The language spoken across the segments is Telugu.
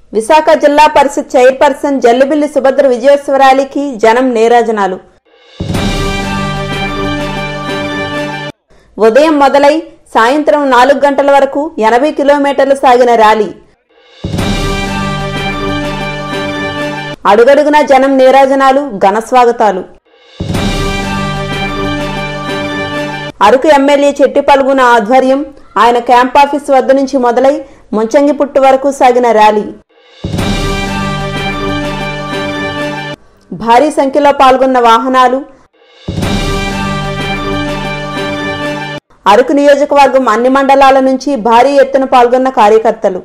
విశాఖ జిల్లా పరిషత్ చైర్పర్సన్ జల్లుబిల్లి సుభద్ర విజయోత్సవ ర్యాలీకి జనం నేరాజనాలు ఉదయం మొదలై సాయంత్రం నాలుగు గంటల వరకు ఎనభై కిలోమీటర్లు సాగిన ర్యాలీ అడుగడుగున జనం నీరాజనాలు ఘనస్వాగతాలు అరకు ఎమ్మెల్యే చెట్టి పలుగున ఆధ్వర్యం ఆయన క్యాంప్ ఆఫీస్ వద్ద నుంచి మొదలై ముంచంగిపుట్టు వరకు సాగిన ర్యాలీ భారీ సంఖ్యలో పాల్గొన్న వాహనాలు అరకు నియోజకవర్గం అన్ని మండలాల నుంచి భారీ ఎత్తున పాల్గొన్న కార్యకర్తలు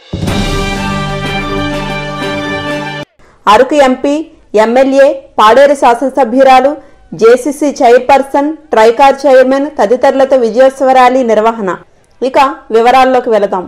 అరకు ఎంపీ ఎమ్మెల్యే పాడేరు శాసనసభ్యురాలు జేసీసీ చైర్పర్సన్ ట్రైకార్ చైర్మన్ తదితరులతో విజయోత్సవ ర్యాలీ నిర్వహణ ఇక వివరాల్లోకి వెళదాం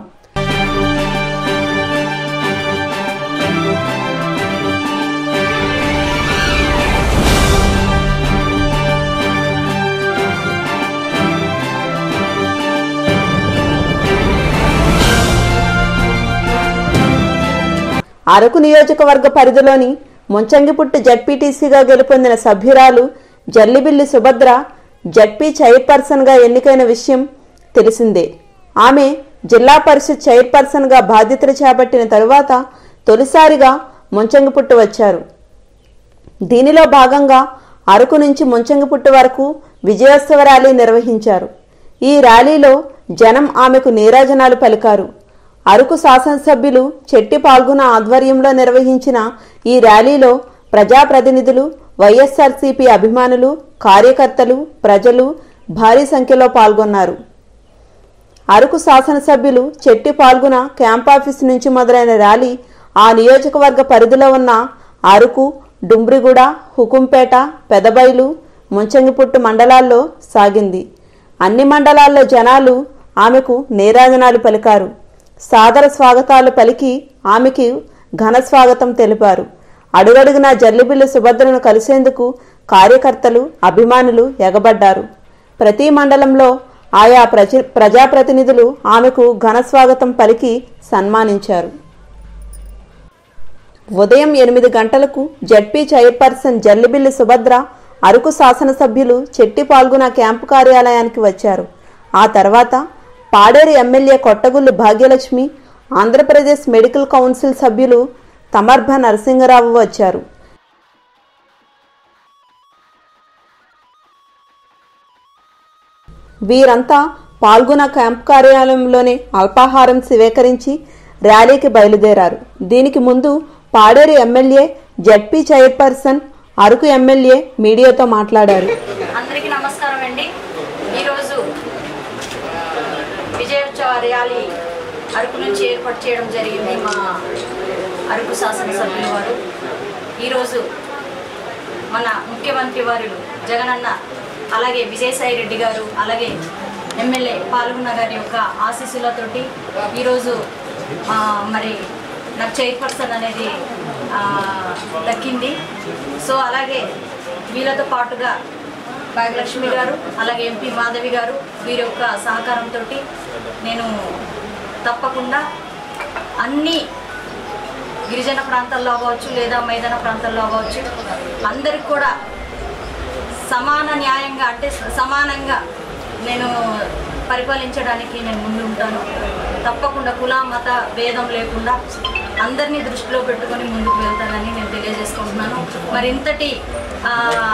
అరకు నియోజకవర్గ పరిధిలోని ముంచంగిపుట్టు జడ్పీటీసీగా గెలుపొందిన సభ్యురాలు జల్లిబిల్లి సుభద్ర జడ్పీ చైర్పర్సన్గా ఎన్నికైన విషయం తెలిసిందే ఆమె జిల్లా పరిషత్ చైర్పర్సన్గా బాధ్యతలు చేపట్టిన తరువాత తొలిసారిగా ముంచంగిపుట్టు వచ్చారు దీనిలో భాగంగా అరకు నుంచి ముంచంగిపుట్టు వరకు విజయోత్సవ ర్యాలీ నిర్వహించారు ఈ ర్యాలీలో జనం ఆమెకు నీరాజనాలు పలికారు అరకు శాసనసభ్యులు చెట్టి పాల్గొన ఆధ్వర్యంలో నిర్వహించిన ఈ ర్యాలీలో ప్రజాప్రతినిధులు వైఎస్ఆర్సీపీ అభిమానులు కార్యకర్తలు ప్రజలు భారీ సంఖ్యలో పాల్గొన్నారు అరకు శాసనసభ్యులు చెట్టి పాల్గొన క్యాంప్ ఆఫీస్ నుంచి మొదలైన ర్యాలీ ఆ నియోజకవర్గ పరిధిలో ఉన్న అరకు డుంబ్రిగూడ హుకుంపేట పెదబైలు ముంచంగిపుట్టు మండలాల్లో సాగింది అన్ని మండలాల్లో జనాలు ఆమెకు నీరాజనాలు పలికారు సాదర స్వాగతాలు పలికి ఆమెకి ఘన స్వాగతం తెలిపారు అడుగడుగునా జల్లిబిల్లి సుభద్రను కలిసేందుకు కార్యకర్తలు అభిమానులు ఎగబడ్డారు ప్రతి మండలంలో ఆయా ప్రజ ప్రజాప్రతినిధులు ఆమెకు ఘన స్వాగతం పలికి సన్మానించారు ఉదయం ఎనిమిది గంటలకు జడ్పీ చైర్పర్సన్ జల్లిబిల్లి సుభద్ర అరకు శాసనసభ్యులు చెట్టి పాల్గొన క్యాంపు కార్యాలయానికి వచ్చారు ఆ తర్వాత Paderu MLA Kottagullu Bhagyalakshmi Andhra Pradesh medical council సభ్యులు తమర్భ నరసింగరావు వచ్చారు వీరంతా పాల్గొన్న క్యాంప్ కార్యాలయంలోనే అల్పాహారం స్వీకరించి ర్యాలీకి బయలుదేరారు దీనికి ముందు Paderu MLA ZP chairperson Araku MLA మీడియాతో మాట్లాడారు అందరికీ నమస్కారం అండి ఈరోజు విజయోత్సవ ర్యాలీ అరకు నుంచి ఏర్పాటు చేయడం జరిగింది మా అరకు శాసనసభ్యుల వారు ఈరోజు మన ముఖ్యమంత్రి వారు జగనన్న అలాగే విజయసాయి రెడ్డి గారు అలాగే ఎమ్మెల్యే పాల్గొన్న గారి యొక్క ఆశీస్సులతోటి ఈరోజు ఆ, మరి నాకు చైర్పర్సన్ అనేది ఆ, దక్కింది సో అలాగే వీళ్ళతో పాటుగా భాగ్యలక్ష్మి గారు అలాగే ఎంపీ మాధవి గారు వీరి యొక్క సహకారంతో నేను తప్పకుండా అన్ని గిరిజన ప్రాంతాల్లో అవ్వచ్చు లేదా మైదాన ప్రాంతాల్లో అవ్వచ్చు అందరికి కూడా సమాన న్యాయంగా అంటే సమానంగా నేను పరిపాలించడానికి నేను ముందు ఉంటాను తప్పకుండా కుల మత భేదం లేకుండా అందరినీ దృష్టిలో పెట్టుకొని ముందుకు వెళ్తానని నేను తెలియజేసుకుంటున్నాను మరి ఇంతటి ఆ,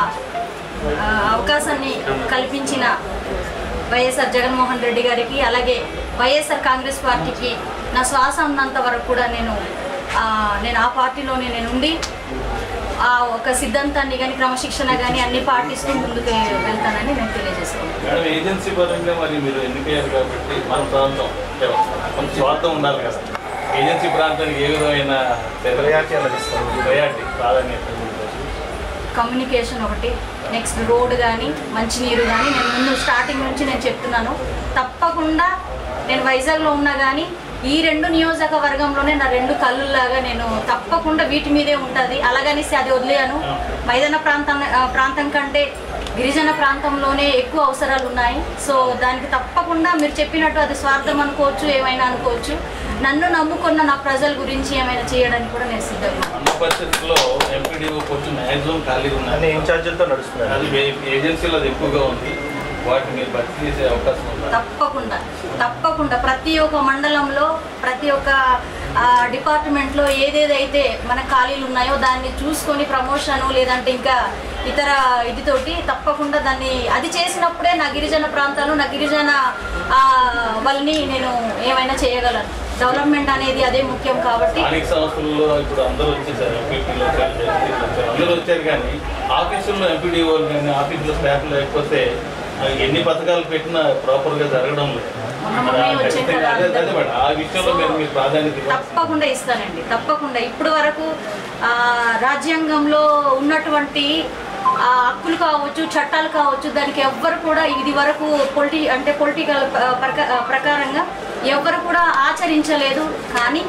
ఆ, అవకాశాన్ని కల్పించిన వైఎస్ఆర్ జగన్మోహన్ రెడ్డి గారికి అలాగే వైఎస్ఆర్ కాంగ్రెస్ పార్టీకి నా శ్వాస ఉన్నంత వరకు కూడా నేను ఆ, నేను ఆ పార్టీలోనే నేను ఉండి ఆ ఒక సిద్ధాంతాన్ని కానీ క్రమశిక్షణ కానీ అన్ని పాటిస్తూ ముందుకు వెళ్తానని నేను తెలియజేస్తున్నాను మేడం ఏజెన్సీ పరంగా మరి మీరు ఎన్నికయ్యారు కాబట్టి మన ప్రాంతం అంటే కొంచెం స్వార్థం ఉండాలి కదా ఏజెన్సీ ప్రాంతానికి ఏ విధమైన ప్రయారిటీ అలా ఇస్తారు ప్రయారిటీ ప్రాధాన్యత కమ్యూనికేషన్ ఒకటి నెక్స్ట్ రోడ్ కానీ మంచినీరు కానీ నేను ముందు స్టార్టింగ్ నుంచి నేను చెప్తున్నాను తప్పకుండా నేను వైజాగ్లో ఉన్నా కానీ ఈ రెండు నియోజకవర్గంలోనే నా రెండు కళ్ళులాగా నేను తప్పకుండా వీటి మీదే ఉంటుంది అలాగనేసి అది వదిలేను మైదాన ప్రాంతం ఆ, ప్రాంతం కంటే గిరిజన ప్రాంతంలోనే ఎక్కువ అవసరాలు ఉన్నాయి సో దానికి తప్పకుండా మీరు చెప్పినట్టు అది స్వార్థం అనుకోవచ్చు ఏమైనా అనుకోవచ్చు నన్ను నమ్ముకున్న నా ప్రజల గురించి ఏమైనా చేయడానికి కూడా నేను సిద్ధంగా ఉన్నాను. అన్న పరిస్థితుల్లో ఎంపీడీఓ కొంచెం మ్యాక్సిమం ఖాళీగా అన్ని ఉన్నాయి ఇన్ఛార్జీలతో నడుస్తున్నారు అది ఏ- ఏజెన్సీలో అది ఎక్కువగా ఉంది వాటిని మీరు భర్తీ చేసే అవకాశం ఉందా తప్పకుండా తప్పకుండా ప్రతి ఒక్క మండలంలో ప్రతి ఒక్క ఆ, డిపార్ట్మెంట్లో ఏదేదైతే మన ఖాళీలు ఉన్నాయో దాన్ని చూసుకొని ప్రమోషన్ లేదంటే ఇంకా ఇతర ఇదితోటి తప్పకుండా దాన్ని అది చేసినప్పుడే నా గిరిజన ప్రాంతాలు నా గిరిజన ఆ, వాళ్ళని నేను ఏమైనా చేయగలను డెవలప్మెంట్ అనేది అదే ముఖ్యం కాబట్టి స్థానిక సంస్థల్లో ఇప్పుడు అందరూ వచ్చేసారు ఎంపీపీలు వచ్చారు జడ్పీలు వచ్చారు అందరూ వచ్చారు కానీ ఆఫీసుల్లో ఎంపీడీఓలు కానీ ఆఫీసులో స్టాఫ్ లేకపోతే ఆ, ఎన్ని పథకాలు పెట్టినా ప్రాపర్గా జరగడం లేదు మొన్న మొన్నే వచ్చాం ఖచ్చితంగా కదా అదే అదే అందరూ. మేడం ఆ విషయంలో మీరు మీరు ప్రాధాన్యత ఇవ్వాలి తప్పకుండా ఇస్తానండి తప్పకుండా ఇప్పుడు వరకు ఆ, రాజ్యాంగంలో ఉన్నటువంటి ఆ, హక్కులు కావచ్చు చట్టాలు కావచ్చు దానికి ఎవ్వరు కూడా ఇది వరకు పొలిటి అంటే పొలిటికల్ ప్రకారంగా ఎవ్వరు కూడా ఆచరించలేదు కానీ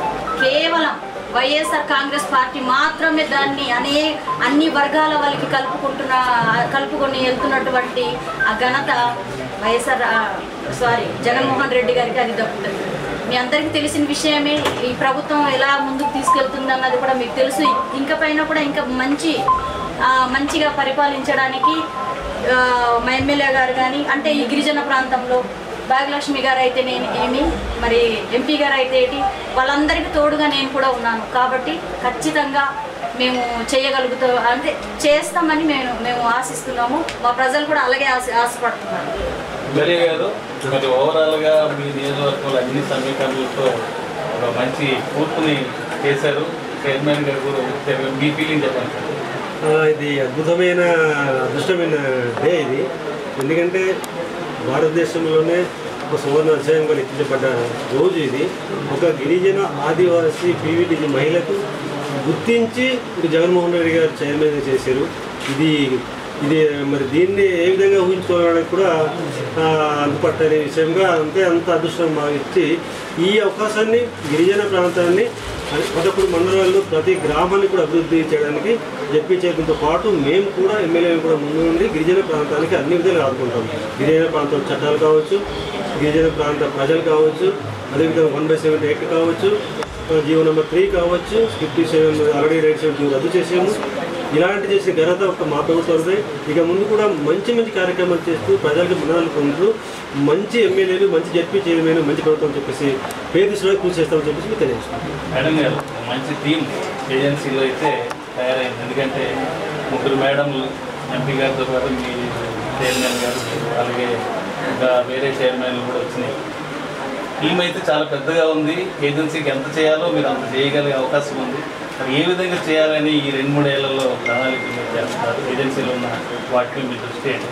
కేవలం వైఎస్ఆర్ కాంగ్రెస్ పార్టీ మాత్రమే దాన్ని అనే అన్ని వర్గాల వాళ్ళకి కలుపుకుంటున్న కలుపుకొని వెళ్తున్నటువంటి ఆ ఘనత వైఎస్ఆర్ ఆ, సారీ జగన్మోహన్ రెడ్డి గారికి అది దక్కుతుంది మీ అందరికీ తెలిసిన విషయమే ఈ ప్రభుత్వం ఎలా ముందుకు తీసుకెళ్తుంది అన్నది కూడా మీకు తెలుసు ఇంకా పైన కూడా ఇంకా మంచి ఆ, మంచిగా పరిపాలించడానికి ఆ, మా ఎమ్మెల్యే గారు కానీ అంటే ఈ గిరిజన ప్రాంతంలో భాగ్యలక్ష్మి గారు అయితే నేను ఏమి మరి ఎంపీ గారు అయితే ఏంటి వాళ్ళందరికీ తోడుగా నేను కూడా ఉన్నాను కాబట్టి ఖచ్చితంగా మేము చేయగలుగుతాం అంటే చేస్తామని మేము మేము ఆశిస్తున్నాము మా ప్రజలు కూడా అలాగే ఆశ ఆశపడుతున్నారు ఎమ్మెల్యే గారు మరి ఓవరాల్గా మీ నియోజకవర్గంలో అన్ని సమీకరణలతో ఒక మంచి కూర్పుని చేశారు చైర్మన్ గారు కూడా వచ్చారు. మీ ఫీలింగ్ చెప్పండి సార్. ఆ, ఇది అద్భుతమైన అదృష్టమైన డే ఇది ఎందుకంటే భారతదేశంలోనే ఒక సువర్ణ అధ్యాయంగా లెక్కించబడ్డ రోజు ఇది ఒక గిరిజన ఆదివాసీ పీవీటీజీ మహిళకు గుర్తించి ఇప్పుడు జగన్మోహన్ రెడ్డి గారు చైర్మన్గా చేశారు ఇది ఇది మరి దీన్ని ఏ విధంగా ఊహించుకోవడానికి కూడా ఆ, అందుపట్టని విషయంగా అంతే అంత అదృష్టం మాకు ఇచ్చి ఈ అవకాశాన్ని గిరిజన ప్రాంతాన్ని పదకొండు మండలాల్లో ప్రతి గ్రామాన్ని కూడా అభివృద్ధి చేయడానికి చెప్పి చేయడంతో పాటు మేము కూడా ఎమ్మెల్యేలు కూడా ముందు నుండి గిరిజన ప్రాంతానికి అన్ని విధాలుగా ఆదుకుంటాం గిరిజన ప్రాంతం చట్టాలు కావచ్చు గిరిజన ప్రాంత ప్రజలు కావచ్చు అదేవిధంగా వన్ బై సెవెన్ ఎయిట్ కావచ్చు జీవో నెంబర్ త్రీ కావచ్చు fifty seven already right seven two రద్దు చేసాము ఇలాంటి చేసిన ఘనత ఒక మా ప్రభుత్వంపై ఇక ముందు కూడా మంచి మంచి కార్యక్రమాలు చేస్తూ ప్రజలకు మన్ననలు పొందుతూ మంచి ఎమ్మెల్యేలు మంచి జడ్పీ చైర్మన్ మంచి ప్రభుత్వం అని చెప్పేసి పేరు తీసుకోవడానికి కృషి చేస్తామని చెప్పేసి మీకు తెలియజేస్తున్నాను మేడం గారు మంచి టీం ఏజెన్సీలో అయితే తయారైంది ఎందుకంటే ముగ్గురు మేడంలు ఎంపీ గారితో పాటు మీ చైర్మన్ గారు అలాగే ఇంకా వేరే చైర్మన్లు కూడా వచ్చినాయి టీం అయితే చాలా పెద్దగా ఉంది ఏజెన్సీకి ఎంత చేయాలో మీరు అంత చేయగలిగే అవకాశం ఉంది మరి ఏ విధంగా చేయాలని ఈ రెండు మూడేళ్లలో ప్రణాళిక మీరు చేస్తున్నారు ఏజెన్సీలో ఉన్న వాటికి మీ దృష్టి ఏంటి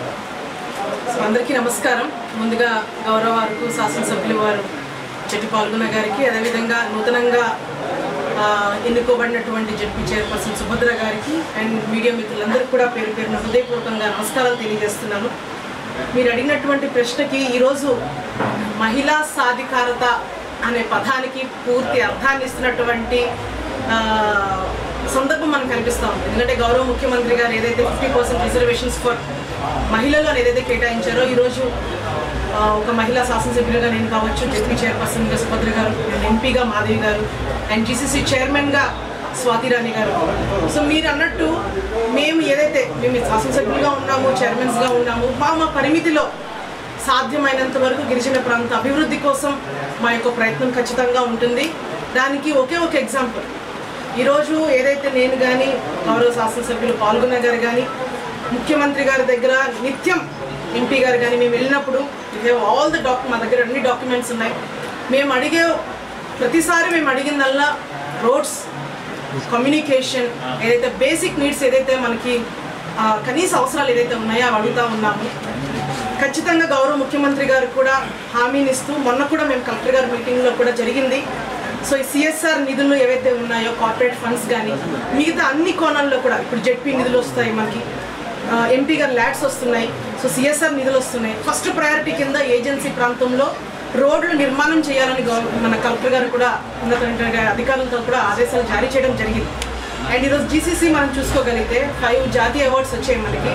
సో అందరికీ నమస్కారం ముందుగా గౌరవ వారికి శాసనసభ్యులు వారు చెట్టి పాల్గొన్న గారికి అదేవిధంగా నూతనంగా ఆ, ఎన్నుకోబడినటువంటి జడ్పీ చైర్పర్సన్ సుభద్ర గారికి అండ్ మీడియా మిత్రులందరికీ కూడా పేరు పేరున హృదయపూర్వకంగా నమస్కారాలు తెలియజేస్తున్నాను మీరు అడిగినటువంటి ప్రశ్నకి ఈరోజు మహిళా సాధికారత అనే పదానికి పూర్తి అర్థాన్ని ఇస్తున్నటువంటి ఆ, సందర్భం మనకు కనిపిస్తూ ఉంది ఎందుకంటే గౌరవ ముఖ్యమంత్రి గారు ఏదైతే ఫిఫ్టీ పర్సెంట్ రిజర్వేషన్స్ ఫర్ మహిళలు అని ఏదైతే కేటాయించారో ఈరోజు ఆ, ఒక మహిళా శాసనసభ్యులుగా నేను కావచ్చు జడ్పీ చైర్పర్సన్గా సుభద్ర గారు అండ్ ఎంపీగా మాధవి గారు అండ్ జీసీసీ చైర్మన్గా స్వాతిరాణి గారు సో మీరు అన్నట్టు మేము ఏదైతే మేము శాసనసభ్యులుగా ఉన్నాము చైర్మన్స్గా ఉన్నాము మా మా పరిమితిలో సాధ్యమైనంత వరకు గిరిజన ప్రాంత అభివృద్ధి కోసం మా యొక్క ప్రయత్నం ఖచ్చితంగా ఉంటుంది దానికి ఒకే ఒక ఎగ్జాంపుల్ ఈరోజు ఏదైతే నేను కానీ గౌరవ శాసనసభ్యులు పాల్గొన్న గారు కానీ ముఖ్యమంత్రి గారి దగ్గర నిత్యం ఎంపీ గారు కానీ మేము వెళ్ళినప్పుడు ఆల్ ద డాక్యు మా దగ్గర అన్ని డాక్యుమెంట్స్ ఉన్నాయి మేము అడిగే ప్రతిసారి మేము అడిగిందల్లా రోడ్స్ కమ్యూనికేషన్ ఏదైతే బేసిక్ నీడ్స్ ఏదైతే మనకి ఆ, కనీస అవసరాలు ఏదైతే ఉన్నాయో అవి అడుగుతా ఉన్నాము ఖచ్చితంగా గౌరవ ముఖ్యమంత్రి గారు కూడా హామీని ఇస్తూ మొన్న కూడా మేము కలెక్టర్ గారి మీటింగ్లో కూడా జరిగింది సో ఈ సిఎస్ఆర్ నిధులు ఏవైతే ఉన్నాయో కార్పొరేట్ ఫండ్స్ కానీ మిగతా అన్ని కోణాల్లో కూడా ఇప్పుడు జెడ్పీ నిధులు వస్తాయి మనకి ఎంపీ గారు ల్యాడ్స్ వస్తున్నాయి సో సిఎస్ఆర్ నిధులు వస్తున్నాయి ఫస్ట్ ప్రయారిటీ కింద ఏజెన్సీ ప్రాంతంలో రోడ్లు నిర్మాణం చేయాలని గౌ- మన కలెక్టర్ గారు కూడా ఉన్నత అధికారులతో కూడా ఆదేశాలు జారీ చేయడం జరిగింది అండ్ ఈరోజు జీసీసీ మనం చూసుకోగలిగితే ఫైవ్ జాతీయ అవార్డ్స్ వచ్చాయి మనకి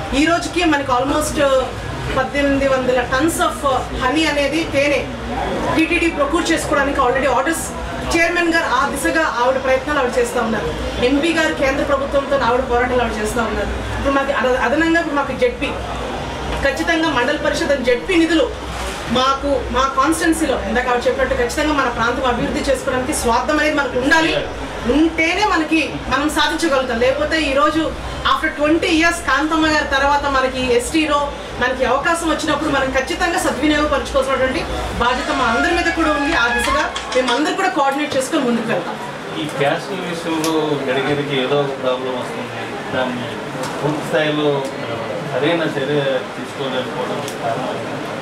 ఈ రోజుకి మనకి ఆల్మోస్ట్ పద్దెనిమిది వందల టన్స్ ఆఫ్ హనీ అనేది తేనె టీటీడీ ప్రొక్యూర్ చేసుకోవడానికి ఆల్రెడీ ఆర్డర్స్ చైర్మన్ గారు ఆ దిశగా ఆవిడ ప్రయత్నాలు ఆవిడ చేస్తూ ఉన్నారు ఎంపీ గారు కేంద్ర ప్రభుత్వంతో ఆవిడ పోరాటాలు ఆవిడ చేస్తూ ఉన్నారు ఇప్పుడు మాకు అద- అదనంగా ఇప్పుడు మాకు జెడ్పీ ఖచ్చితంగా మండల పరిషత్ అని జెడ్పీ నిధులు మాకు మా కాన్స్టెన్సీలో ఇందాక ఆవిడ చెప్పినట్టు ఖచ్చితంగా మన ప్రాంతం అభివృద్ధి చేసుకోవడానికి స్వార్థం అనేది మనకు ఉండాలి ఉంటేనే మనకి మనం సాధించగలుగుతాం లేకపోతే ఈరోజు ఆఫ్టర్ ట్వంటీ ఇయర్స్ కాంతమ్మ గారి తర్వాత మనకి ఎస్టీలో మనకి అవకాశం వచ్చినప్పుడు మనం ఖచ్చితంగా సద్వినియోగపరచుకోవాల్సినటువంటి బాధ్యత మా అందరి మీద కూడా ఉంది ఆ దిశగా మేమందరూ కూడా కోఆర్డినేట్ చేసుకొని ముందుకు వెళ్తాం ఈ క్యాస్ట్ విషయంలో గడిగడికి ఏదో ఒక ప్రాబ్లం వస్తుంది దాన్ని పూర్తి స్థాయిలో ఆ, సరైన చర్య తీసుకోలేకపోవడం కారణం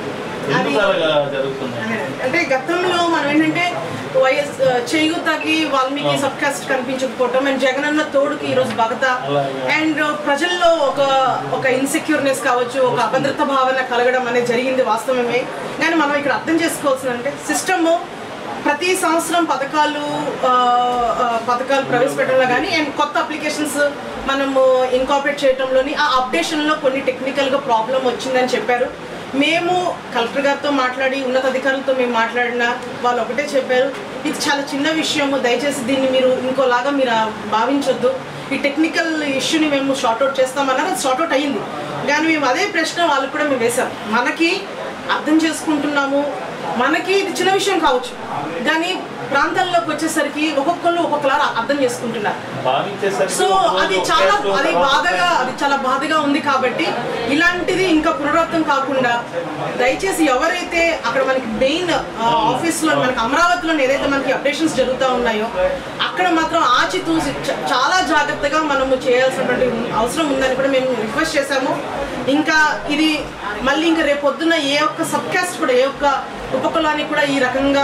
ఎందుకు అలాగా జరుగుతుంది అంటే గతంలో మనం ఏంటంటే వైఎస్ చేయూతకి వాల్మీకి అవును. సబ్ కాస్ట్ కనిపించకపోవటం అండ్ జగనన్న తోడుకి ఈరోజు భగత అలాగే. అండ్ ప్రజల్లో ఒక ఒక ఇన్సెక్యూర్నెస్ కావచ్చు ఒక అభద్రత భావన కలగడం అనేది జరిగింది వాస్తవమే కానీ మనం ఇక్కడ అర్థం చేసుకోవాల్సింది అంటే సిస్టమ్ ప్రతి సంవత్సరం పథకాలు ఆ, ఆ, పథకాలు ప్రవేశపెట్టడంలో కానీ అండ్ కొత్త అప్లికేషన్స్ మనము ఇన్కాపరేట్ చేయడంలోని ఆ అప్డేషన్లో కొన్ని టెక్నికల్గా ప్రాబ్లం వచ్చిందని చెప్పారు మేము కలెక్టర్ గారితో మాట్లాడి ఉన్నతాధికారులతో మేము మాట్లాడిన వాళ్ళు ఒకటే చెప్పారు ఇది చాలా చిన్న విషయము దయచేసి దీన్ని మీరు ఇంకోలాగా మీరు ఆ, భావించొద్దు ఈ టెక్నికల్ ఇష్యూని మేము షార్ట్అవుట్ చేస్తామన్నారు అది షార్ట్అవుట్ అయ్యింది కానీ మేము అదే ప్రశ్న వాళ్ళకి కూడా మేము వేశాం మనకి అర్థం చేసుకుంటున్నాము మనకి ఇది చిన్న విషయం కావచ్చు కానీ ప్రాంతాల్లోకి వచ్చేసరికి ఒక్కొక్కరు ఒక్కొక్కలా అర్థం చేసుకుంటున్నారు భావించేసరికి సో ఒక రోజు అది ఒక చాలా క్యాస్ట్ అది తర్వాత బాధగా అది చాలా బాధగా ఉంది కాబట్టి ఇలాంటిది ఇంకా పునరావృతం కాకుండా దయచేసి ఎవరైతే అక్కడ మనకి మెయిన్ ఆఫీస్ లో మనకి అమరావతిలో ఏదైతే మనకి అప్డేషన్స్ జరుగుతూ ఉన్నాయో అక్కడ మాత్రం ఆచితూసి చ- చాలా జాగ్రత్తగా మనము చేయాల్సినటువంటి అవసరం ఉందని కూడా మేము రిక్వెస్ట్ చేశాము ఇంకా ఇది మళ్ళీ ఇంకా రేపు పొద్దున్న ఏ ఒక్క సబ్ కాస్ట్ కూడా ఏ ఒక్క ఉపకులానికి కూడా ఈ రకంగా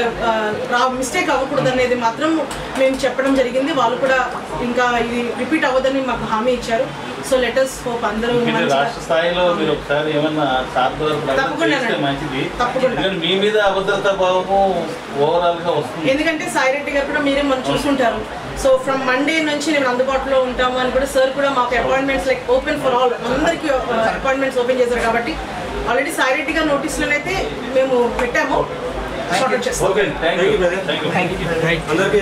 ఒక మిస్టేక్ అవ్వకూడదు అనేది మాత్రం మేము చెప్పడం జరిగింది వాళ్ళు కూడా ఇంకా ఇది రిపీట్ అవ్వదని మాకు హామీ ఇచ్చారు సో లెటర్స్ హోప్ అందరూ మీరు మంచిగా- రాష్ట్ర స్థాయిలో మీరు ఒకసారి ఏమన్నా సార్ ద్వారా ప్రయత్నం తప్పకుండా చేస్తే అండి. మంచిది తప్పకుండా. ఎందుకంటే మీ మీద అభద్రతా భావము ఓవరాల్ గా వస్తుంది ఎందుకంటే సాయిరెడ్డి గారు కూడా మీరే మనం చూసుకుంటారు సో ఫ్రమ్ మండే నుంచి నేను అందుబాటులో ఉంటాము అని కూడా సార్ కూడా మాకు appointments like open for all అందరికీ అపాయింట్మెంట్స్ ఓపెన్ చేశారు కాబట్టి ఆల్రెడీ సాయిరెడ్డి గారి నోటీసులోనైతే మేము పెట్టాము షార్ట్ చేస్తాం okay thank Thank you you, brother. Thank you అందరికీ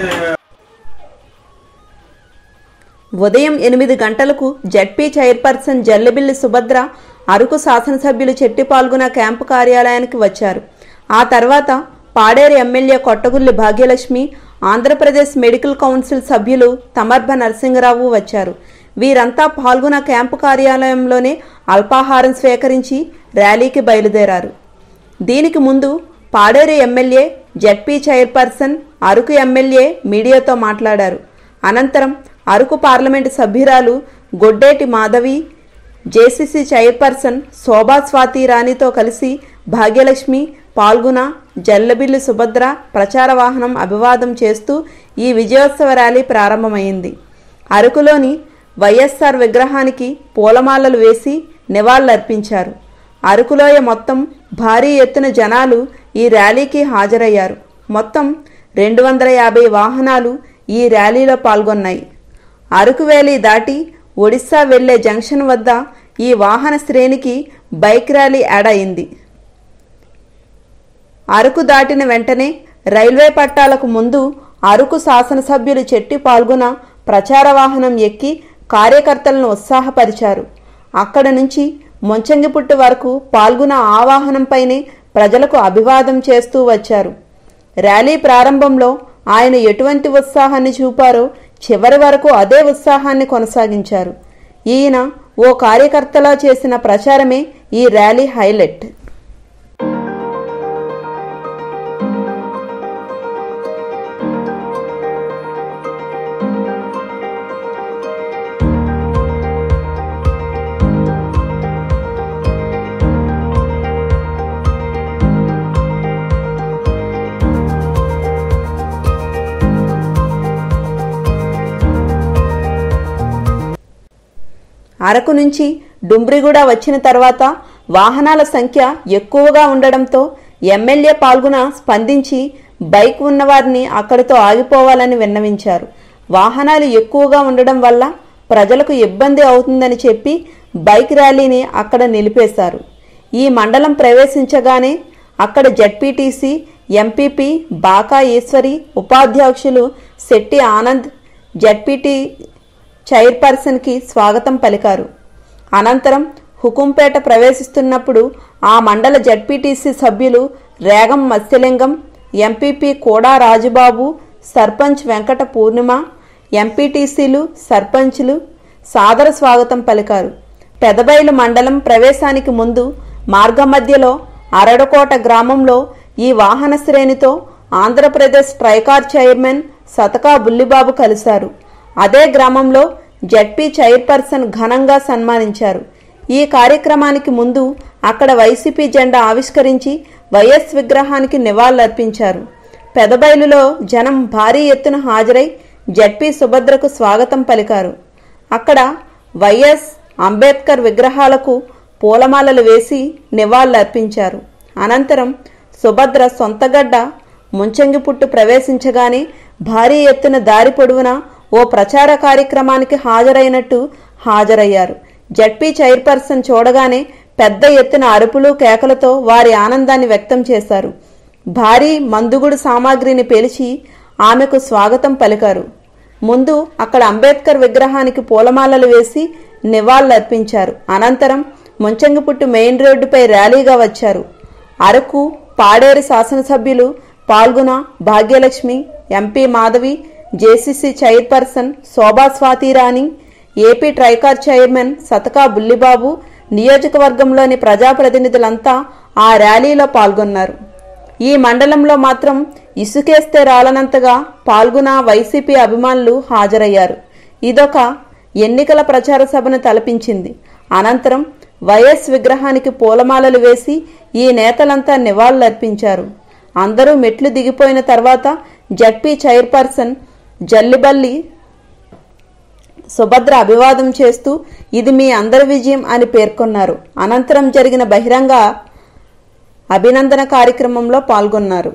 ఉదయం ఎనిమిది గంటలకు జడ్పీ చైర్పర్సన్ జల్లెబిల్లి సుభద్ర అరకు శాసనసభ్యులు చెట్టి పాల్గొన క్యాంపు కార్యాలయానికి వచ్చారు ఆ తర్వాత Paderu MLA Kottagulli Bhagyalakshmi Andhra Pradesh medical council సభ్యులు తమర్భ నరసింగరావు వచ్చారు వీరంతా పాల్గొన క్యాంపు కార్యాలయంలోనే అల్పాహారం స్వీకరించి ర్యాలీకి బయలుదేరారు దీనికి ముందు Paderu MLA ZP chairperson Araku MLA మీడియాతో మాట్లాడారు అనంతరం అరకు పార్లమెంటు సభ్యురాలు గొడ్డేటి మాధవి జేసీసీ చైర్పర్సన్ శోభా స్వాతి రాణితో కలిసి భాగ్యలక్ష్మి పాల్గొన జల్లబిల్లి సుభద్ర ప్రచార వాహనం అభివాదం చేస్తూ ఈ విజయోత్సవ ర్యాలీ ప్రారంభమైంది అరకులోని వైఎస్ఆర్ విగ్రహానికి పూలమాలలు వేసి నివాళులర్పించారు అరకులోయ మొత్తం భారీ ఎత్తున జనాలు ఈ ర్యాలీకి హాజరయ్యారు మొత్తం రెండు వందల యాభై వాహనాలు ఈ ర్యాలీలో పాల్గొన్నాయి అరకు వ్యాలీ దాటి ఒడిశా వెళ్లే జంక్షన్ వద్ద ఈ వాహన శ్రేణికి బైక్ ర్యాలీ యాడ్ అయింది అరకు దాటిన వెంటనే రైల్వే పట్టాలకు ముందు అరకు శాసనసభ్యులు చెట్టి పాల్గొన ప్రచార వాహనం ఎక్కి కార్యకర్తలను ఉత్సాహపరిచారు అక్కడ నుంచి మొంచంగిపుట్టు వరకు పాల్గొన ఆ వాహనంపైనే ప్రజలకు అభివాదం చేస్తూ వచ్చారు ర్యాలీ ప్రారంభంలో ఆయన ఎటువంటి ఉత్సాహాన్ని చూపారో చివరి వరకు అదే ఉత్సాహాన్ని కొనసాగించారు ఈయన ఓ కార్యకర్తలా చేసిన ప్రచారమే ఈ ర్యాలీ హైలైట్ అరకు నుంచి డుంబ్రిగూడ వచ్చిన తర్వాత వాహనాల సంఖ్య ఎక్కువగా ఉండడంతో ఎమ్మెల్యే పాల్గొన స్పందించి బైక్ ఉన్నవారిని అక్కడితో ఆగిపోవాలని విన్నవించారు వాహనాలు ఎక్కువగా ఉండడం వల్ల ప్రజలకు ఇబ్బంది అవుతుందని చెప్పి బైక్ ర్యాలీని అక్కడ నిలిపేశారు ఈ మండలం ప్రవేశించగానే అక్కడ జడ్పీటీసీ ఎంపీపీ బాకా ఈశ్వరి ఉపాధ్యక్షులు శెట్టి ఆనంద్ జడ్పీటీ చైర్పర్సన్కి స్వాగతం పలికారు అనంతరం హుకుంపేట ప్రవేశిస్తున్నప్పుడు ఆ మండల జడ్పీటీసీ సభ్యులు రేగం మత్స్యలింగం ఎంపీపీ కోడా రాజుబాబు సర్పంచ్ వెంకట పూర్ణిమ ఎంపీటీసీలు సర్పంచ్లు సాదర స్వాగతం పలికారు పెదబైలు మండలం ప్రవేశానికి ముందు మార్గమధ్యలో అరడకోట గ్రామంలో ఈ వాహన శ్రేణితో ఆంధ్రప్రదేశ్ ట్రైకార్ చైర్మన్ సతకా బుల్లిబాబు కలిశారు అదే గ్రామంలో జడ్పీ చైర్పర్సన్ ఘనంగా సన్మానించారు ఈ కార్యక్రమానికి ముందు అక్కడ వైసీపీ జెండా ఆవిష్కరించి వైఎస్ విగ్రహానికి నివాళులర్పించారు పెదబైలులో జనం భారీ ఎత్తున హాజరై జడ్పీ సుభద్రకు స్వాగతం పలికారు అక్కడ వైఎస్ అంబేద్కర్ విగ్రహాలకు పూలమాలలు వేసి నివాళులర్పించారు అనంతరం సుభద్ర సొంతగడ్డ ముంచంగిపుట్టు ప్రవేశించగానే భారీ ఎత్తున దారి పొడవునా ఓ ప్రచార కార్యక్రమానికి హాజరైనట్టు హాజరయ్యారు జడ్పీ చైర్పర్సన్ చూడగానే పెద్ద ఎత్తున అరుపులు కేకలతో వారి ఆనందాన్ని వ్యక్తం చేశారు భారీ మందుగుడు సామాగ్రిని పేల్చి ఆమెకు స్వాగతం పలికారు ముందు అక్కడ అంబేద్కర్ విగ్రహానికి పూలమాలలు వేసి నివాళులర్పించారు అనంతరం ముంచంగిపుట్టు మెయిన్ రోడ్డుపై ర్యాలీగా వచ్చారు అరకు పాడేరు శాసనసభ్యులు Palguna Bhagyalakshmi MP Madhavi JCC chairperson Shobha Swathirani AP TRICOR chairman Sataka Bullibabu నియోజకవర్గంలోని ప్రజాప్రతినిధులంతా ఆ ర్యాలీలో పాల్గొన్నారు ఈ మండలంలో మాత్రం ఇసుకేస్తే రాలనంతగా పాల్గొన వైసీపీ అభిమానులు హాజరయ్యారు ఇదొక ఎన్నికల ప్రచార సభను తలపించింది అనంతరం వైఎస్ విగ్రహానికి పూలమాలలు వేసి ఈ నేతలంతా నివాళులర్పించారు అందరూ మెట్లు దిగిపోయిన తర్వాత జడ్పీ చైర్పర్సన్ జల్లిబల్లి సుభద్ర అభివాదం చేస్తూ ఇది మీ అందరి విజయం అని పేర్కొన్నారు అనంతరం జరిగిన బహిరంగ అభినందన కార్యక్రమంలో పాల్గొన్నారు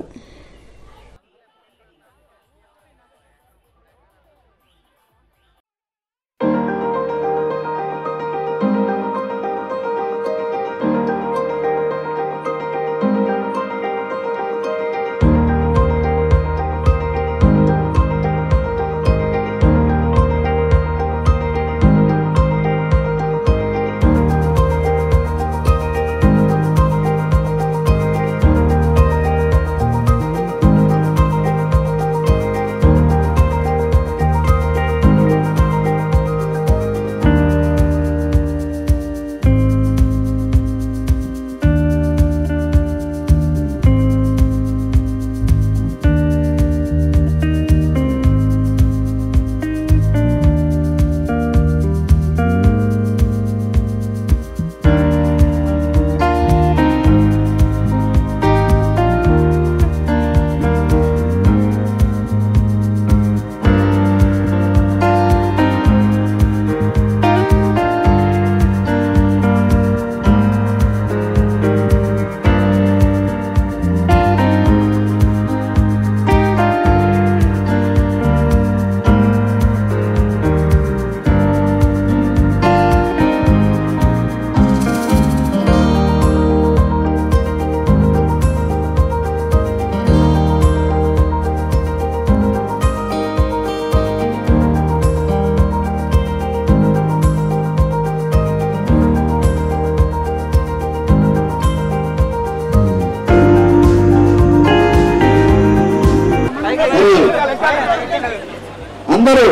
అందరూ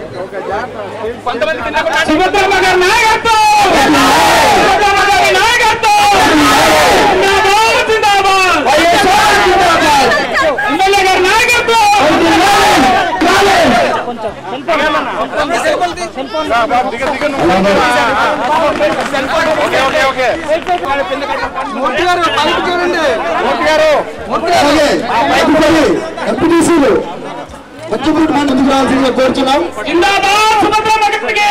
సుభద్రమ్మ గారి నాయకత్వం సుభద్రమ్మ గారి నాయకత్వం జిందాబాద్ జిందాబాద్ ఎమ్మెల్యే గారి నాయకత్వం అలాగే తదుపరి ఎంపీటీసీలు పచ్చిపుట్టు మాట ముందుకు రావాల్సిందిగా కోరుతున్నాం జిందాబాద్ సుభద్రమ్మ గారికి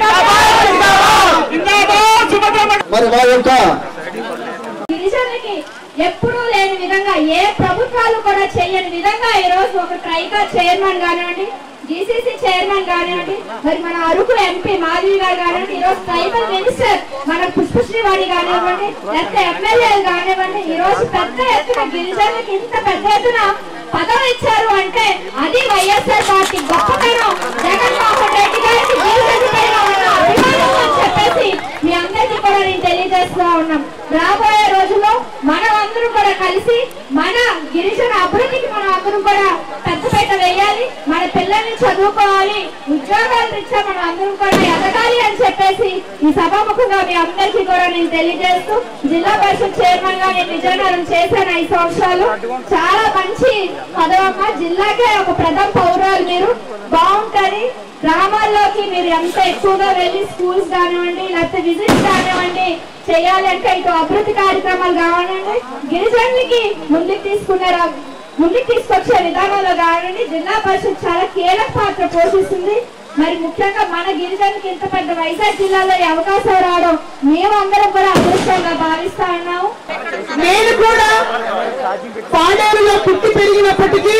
జిందాబాద్ సుభద్రమ్మ మరి వారి యొక్క గిరిజనులకి ఎప్పుడూ లేని విధంగా ఏ ప్రభుత్వాలు కూడా చేయని విధంగా ఈ రోజు ఒక ట్రైకా చైర్మన్ కానివ్వండి జీసీసీ చైర్మన్ కానివ్వండి మరి మన అరకు ఎంపీ మాధవి గారు కానివ్వండి ఈరోజు ట్రైబల్ మినిస్టర్ మన పుష్పశ్రీవాణి కానివ్వండి లేకపోతే ఎమ్మెల్యేలు కానివ్వండి ఈ రోజు పెద్ద ఎత్తున గిరిజనులకు ఇంత పెద్ద ఎత్తున పదవి ఇచ్చారు అంటే అది వైఎస్ఆర్ పార్టీ గొప్పతనం జగన్మోహన్ రెడ్డి గారికి గిరిజన పైన ఉన్న అభిమానం అని చెప్పేసి మీ అందరికీ కూడా నేను తెలియజేస్తూ ఉన్నాం రాబోయే రోజుల్లో మనం అందరం కూడా కలిసి మన గిరిజన అభివృద్ధికి మనం అందరం కూడా పెద్దపీట వేయాలి మన పిల్లల్ని చదువుకోవాలి ఉద్యోగాలు రీత్యా మనం అందరం కూడా ఎదగాలి అని చెప్పేసి ఈ సభాముఖంగా మీ అందరికీ కూడా నేను తెలియజేస్తూ జిల్లా పరిషత్ చైర్మన్ గా నేను విజయనగరం చేశాను ఐదు సంవత్సరాలు చాలా మంచి పదవమ్మ జిల్లాకే ఒక ప్రథమ పౌరాలు మీరు బాగుంటది గ్రామాల్లోకి మీరు ఎంత ఎక్కువగా వెళ్ళి స్కూల్స్ కానివ్వండి లేకపోతే విజిట్స్ కానివ్వండి చేయాలి అంటే ఇటు అభివృద్ధి కార్యక్రమాలు కావాలండి గిరిజనులకి ముందుకు తీసుకునే రా- ముందుకు తీసుకొచ్చే విధానంలో కావాలండి జిల్లా పరిషత్ చాలా కీలక పాత్ర పోషిస్తుంది మరి ముఖ్యంగా మన గిరిజనులకి ఇంత పెద్ద వైజాగ్ జిల్లాలో ఈ అవకాశం రావడం మేమందరం కూడా అదృష్టంగా భావిస్తా ఉన్నాము నేను కూడా పాడేరులో పుట్టి పెరిగినప్పటికీ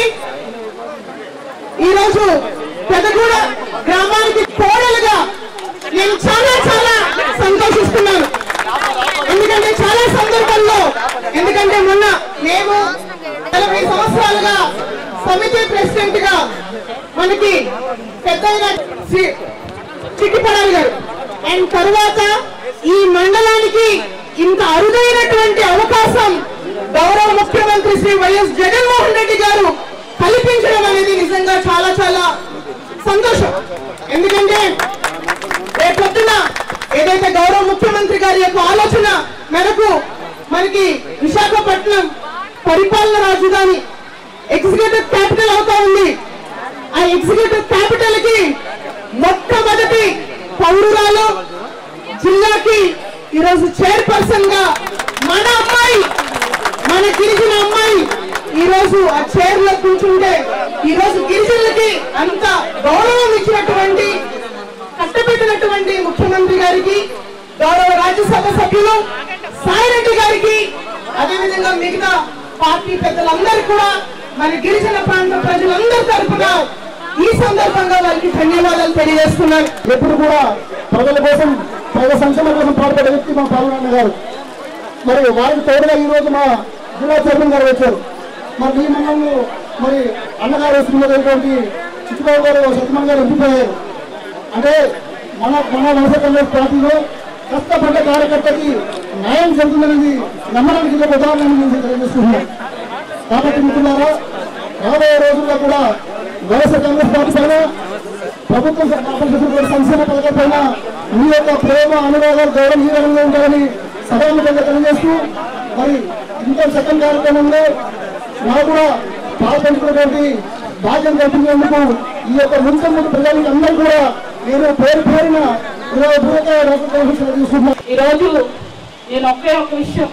ఈరోజు పెదగూడ గ్రామానికి కోడలుగా నేను చాలా చాలా సంతోషిస్తున్నాను ఎందుకంటే చాలా సందర్భాల్లో ఎందుకంటే మొన్న మేము నలభై సంవత్సరాలుగా సమితి ప్రెసిడెంట్ గా మనకి పెద్ద శ్రీ చిట్టిపడాలి గారు అండ్ తరువాత ఈ మండలానికి ఇంత అరుదైనటువంటి అవకాశం గౌరవ ముఖ్యమంత్రి శ్రీ వైఎస్ జగన్మోహన్ రెడ్డి గారు కల్పించడం అనేది నిజంగా చాలా చాలా సంతోషం ఎందుకంటే రేపొద్దున ఏదైతే గౌరవ ముఖ్యమంత్రి గారి యొక్క ఆలోచన మేరకు మనకి విశాఖపట్నం పరిపాలన రాజధాని ఎగ్జిక్యూటివ్ క్యాపిటల్ అవుతా ఉంది ఆ ఎగ్జిక్యూటివ్ క్యాపిటల్ కి మొట్టమొదటి పౌరురాలు జిల్లాకి ఈరోజు చైర్పర్సన్ గా మన అమ్మాయి మన గిరిజన అమ్మాయి ఈ రోజు ఆ చైర్ లో కూర్చుంటే ఈ రోజు గిరిజనులకి అంత గౌరవం ఇచ్చినటువంటి కట్టబెట్టినటువంటి ముఖ్యమంత్రి గారికి గౌరవ రాజ్యసభ సభ్యులు సాయిరెడ్డి గారికి అదేవిధంగా మిగతా పార్టీ పెద్దలందరూ కూడా మన గిరిజన ప్రాంత ప్రజలందరి తరఫున ఈ సందర్భంగా వారికి ధన్యవాదాలు తెలియజేస్తున్నాను ఎప్పుడు కూడా ప్రజల కోసం ప్రజల సంక్షేమం కోసం పాటుపడే వ్యక్తి మా పాల్గొన్న గారు మరి వారికి తోడుగా ఈ రోజు మా జిల్లా చైర్మన్ గారు వచ్చారు మరి ఈ మండలంలో మరి అన్నగారు వస్తున్నటువంటి చిట్టుబాబు గారు సత్యమన్ గారు ఎంపికయ్యారు అంటే మన మన వలస కాంగ్రెస్ పార్టీలో కష్టపడ్డ కార్యకర్తకి న్యాయం జరుగుతుందనేది నమ్మడానికి ఇది ఒక ఉదాహరణ నేను తెలియజేస్తున్నాను కాబట్టి మిత్రులారా రాబోయే రోజుల్లో కూడా వలస కాంగ్రెస్ పార్టీ పైన ప్రభుత్వం స్థాపించినటువంటి సంక్షేమ పథకం పైన మీ యొక్క ప్రేమ అనురాగాలు గౌరవనీయంగా ఉంటారని సభాముఖంగా తెలియజేస్తూ మరి ఇంత సెకండ్ కార్యక్రమంలో నాకు కూడా పాల్పంచుకున్నటువంటి భాగ్యం కల్పించేందుకు ఈ యొక్క ముందు ముందు ప్రజలకు అందరూ కూడా నేను పేరు పేరున హృదయపూర్వక రాష్ట్ర తీసుకుంటున్నాను ఈ రోజు నేను ఒకే ఒక విషయం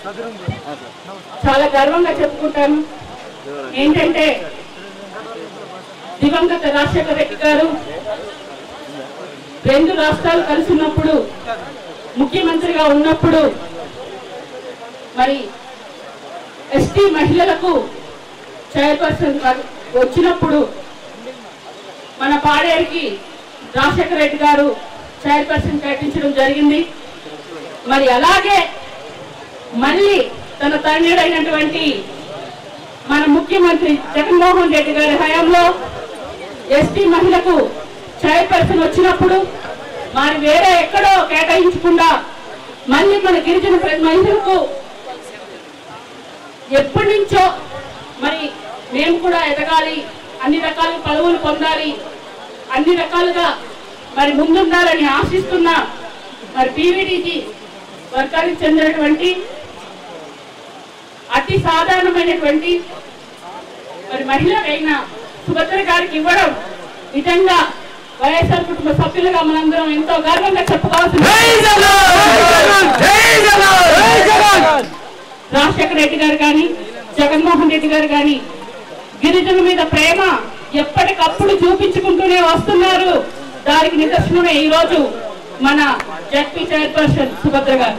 చాలా గర్వంగా చెప్పుకుంటాను ఏంటంటే దివంగత రాజశేఖర రెడ్డి గారు రెండు రాష్ట్రాలు కలిసి ఉన్నప్పుడు ముఖ్యమంత్రిగా ఉన్నప్పుడు మరి ఎస్టీ మహిళలకు చైర్పర్సన్ వచ్చినప్పుడు మన పాడేరుకి రాజశేఖర రెడ్డి గారు చైర్పర్సన్ ప్రకటించడం జరిగింది మరి అలాగే మళ్ళీ తన తండ్రిడైనటువంటి మన ముఖ్యమంత్రి జగన్మోహన్ రెడ్డి గారి హయాంలో ఎస్టీ మహిళకు చైర్పర్సన్ వచ్చినప్పుడు మరి వేరే ఎక్కడో కేటాయించకుండా మళ్ళీ మన గిరిజన ప్ర- మహిళలకు ఎప్పటి నుంచో మరి మేము కూడా ఎదగాలి అన్ని రకాల పదవులు పొందాలి అన్ని రకాలుగా మరి ముందుండాలని ఆశిస్తున్న మరి పీవీడీకి వర్గానికి చెందినటువంటి అతి సాధారణమైనటువంటి మరి మహిళ అయిన సుభద్ర గారికి ఇవ్వడం నిజంగా వైఎస్ఆర్ కుటుంబ సభ్యులుగా మనందరం ఎంతో గర్వంగా చెప్పుకోవాల్సిన రాజశేఖర రెడ్డి గారు కానీ జగన్మోహన్ రెడ్డి గారు కానీ గిరిజనుల మీద ప్రేమ ఎప్పటికప్పుడు చూపించుకుంటూనే వస్తున్నారు దానికి నిదర్శనమే ఈ రోజు మన జడ్పీ చైర్పర్సన్ సుభద్ర గారు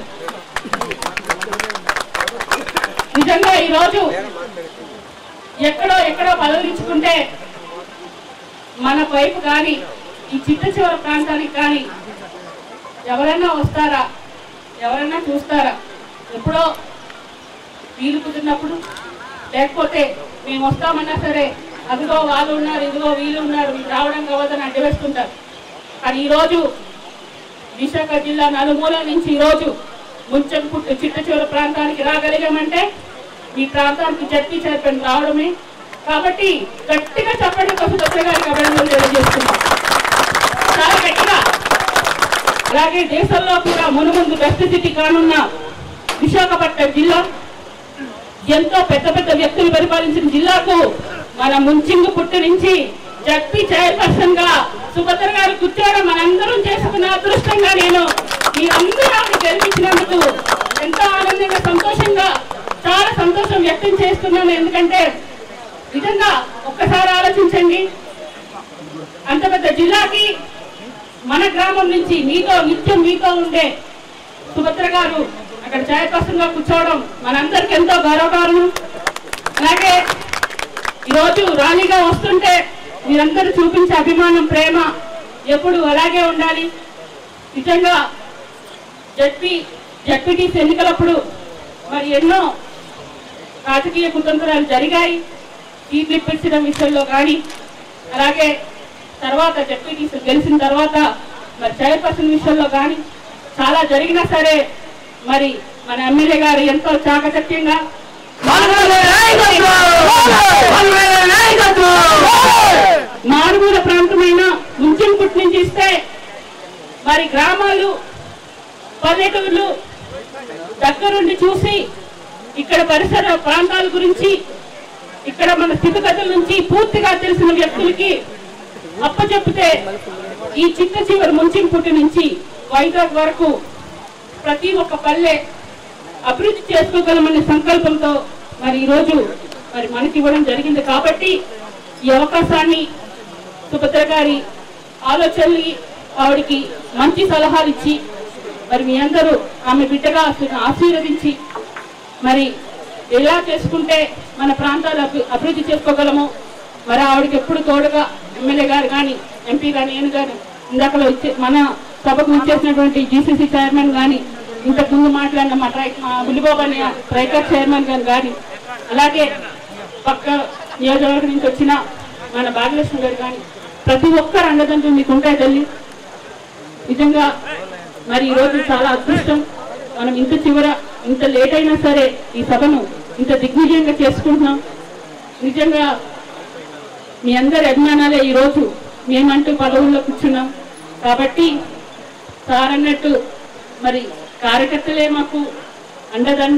నిజంగా ఈ రోజు ఎక్కడో ఎక్కడో పదవించుకుంటే మన మన వైపు కానీ ఈ చిట్ట చివరి ప్రాంతానికి కానీ ఎవరైనా వస్తారా ఎవరైనా చూస్తారా ఎప్పుడో వీలు కుదిరినప్పుడు లేకపోతే మేము వస్తామన్నా సరే అదిగో వాళ్ళు ఉన్నారు ఇదిగో వీళ్ళు ఉన్నారు వీళ్ళు రావడం కావద్దని అడ్డవేస్తుంటారు కానీ ఈరోజు విశాఖ జిల్లా నలుమూల నుంచి ఈరోజు ముంచెం పుట్టు చిట్ట చివరి ప్రాంతానికి రాగలిగామంటే ఈ ప్రాంతానికి జడ్పీ చైర్మన్ రావడమే కాబట్టి గట్టిగా చెప్పండి సుభద్ర గారికి అభినందనలు తెలియజేస్తున్నాం చాలా గట్టిగా అలాగే దేశంలో కూడా మునుముందు బెస్ట్ సిటీ కానున్న విశాఖపట్నం జిల్లా ఎంతో పెద్ద పెద్ద వ్యక్తులు పరిపాలించిన జిల్లాకు మన ముంచింగు పుట్టి నుంచి జడ్పీ చైర్పర్సన్ గా సుభద్ర గారు కూర్చోవడం మనందరం చేసుకున్న అదృష్టంగా నేను మీరందరూ ఆమె గెలిపించినందుకు ఎంతో ఆనందంగా సంతోషంగా చాలా సంతోషం వ్యక్తం చేస్తున్నాను ఎందుకంటే నిజంగా ఒక్కసారి ఆలోచించండి అంత పెద్ద జిల్లాకి మన గ్రామం నుంచి మీతో నిత్యం మీతో ఉండే సుభద్ర గారు అక్కడ చైర్పర్సన్ గా కూర్చోవడం మనందరికి ఎంతో గౌరవకారణం అలాగే ఈరోజు రాణిగా వస్తుంటే మీరందరూ చూపించే అభిమానం ప్రేమ ఎప్పుడు అలాగే ఉండాలి నిజంగా జడ్పీ జడ్పీటీసీ ఎన్నికలప్పుడు మరి ఎన్నో రాజకీయ కుతంత్రాలు జరిగాయి ఈ పిలిపించడం విషయంలో కానీ అలాగే తర్వాత జడ్పీటీసీ గెలిచిన తర్వాత మరి చైర్పర్సన్ విషయంలో కానీ చాలా జరిగినా సరే మరి మన ఎమ్మెల్యే గారు ఎంతో చాకచక్యంగా మారుమూల ప్రాంతమైన ముంచింపుట్ నుంచి ఇస్తే మరి గ్రామాలు పల్లెటూర్లు దగ్గరుండి చూసి ఇక్కడ పరిసర ప్రాంతాల గురించి ఇక్కడ మన స్థితిగతుల నుంచి పూర్తిగా తెలిసిన వ్యక్తులకి అప్పచెప్పితే ఈ చిట్ట చివరి ముంచింపుటి నుంచి వైజాగ్ వరకు ప్రతి ఒక్క పల్లె అభివృద్ధి చేసుకోగలమనే సంకల్పంతో మరి ఈరోజు మరి మనకి ఇవ్వడం జరిగింది కాబట్టి ఈ అవకాశాన్ని సుభద్ర గారి ఆలోచనలు ఆవిడికి మంచి సలహాలు ఇచ్చి మరి మీ అందరూ ఆమె బిడ్డగా ఆశీ- ఆశీర్వదించి మరి ఎలా చేసుకుంటే మన ప్రాంతాలు అభి- అభివృద్ధి చేసుకోగలమో మరి ఆవిడకి ఎప్పుడు తోడుగా ఎమ్మెల్యే గారు కానీ ఎంపీ కానీ నేను కానీ ఇందాకలో ఇచ్చే మన సభకు ఇచ్చేసినటువంటి జీసీసీ చైర్మన్ కానీ ఇంతకు ముందు మాట్లాడిన మా ట్రై మా బుల్లిబాబు అనే ట్రైకర్ చైర్మన్ గారు కానీ అలాగే పక్క నియోజకవర్గం నుంచి వచ్చిన మన భాగ్యలక్ష్మి గారు కానీ ప్రతి ఒక్కరు అండదండలు మీకు ఉంటాయి తల్లి నిజంగా మరి ఈరోజు చాలా అదృష్టం మనం ఇంత చివర ఇంత లేట్ అయినా సరే ఈ సభను ఇంత దిగ్విజయంగా చేసుకుంటున్నాం నిజంగా మీ అందరి అభిమానాలే ఈరోజు మేమంటూ పదవుల్లో కూర్చున్నాం కాబట్టి సార్ అన్నట్టు మరి కార్యకర్తలే మాకు అండదండ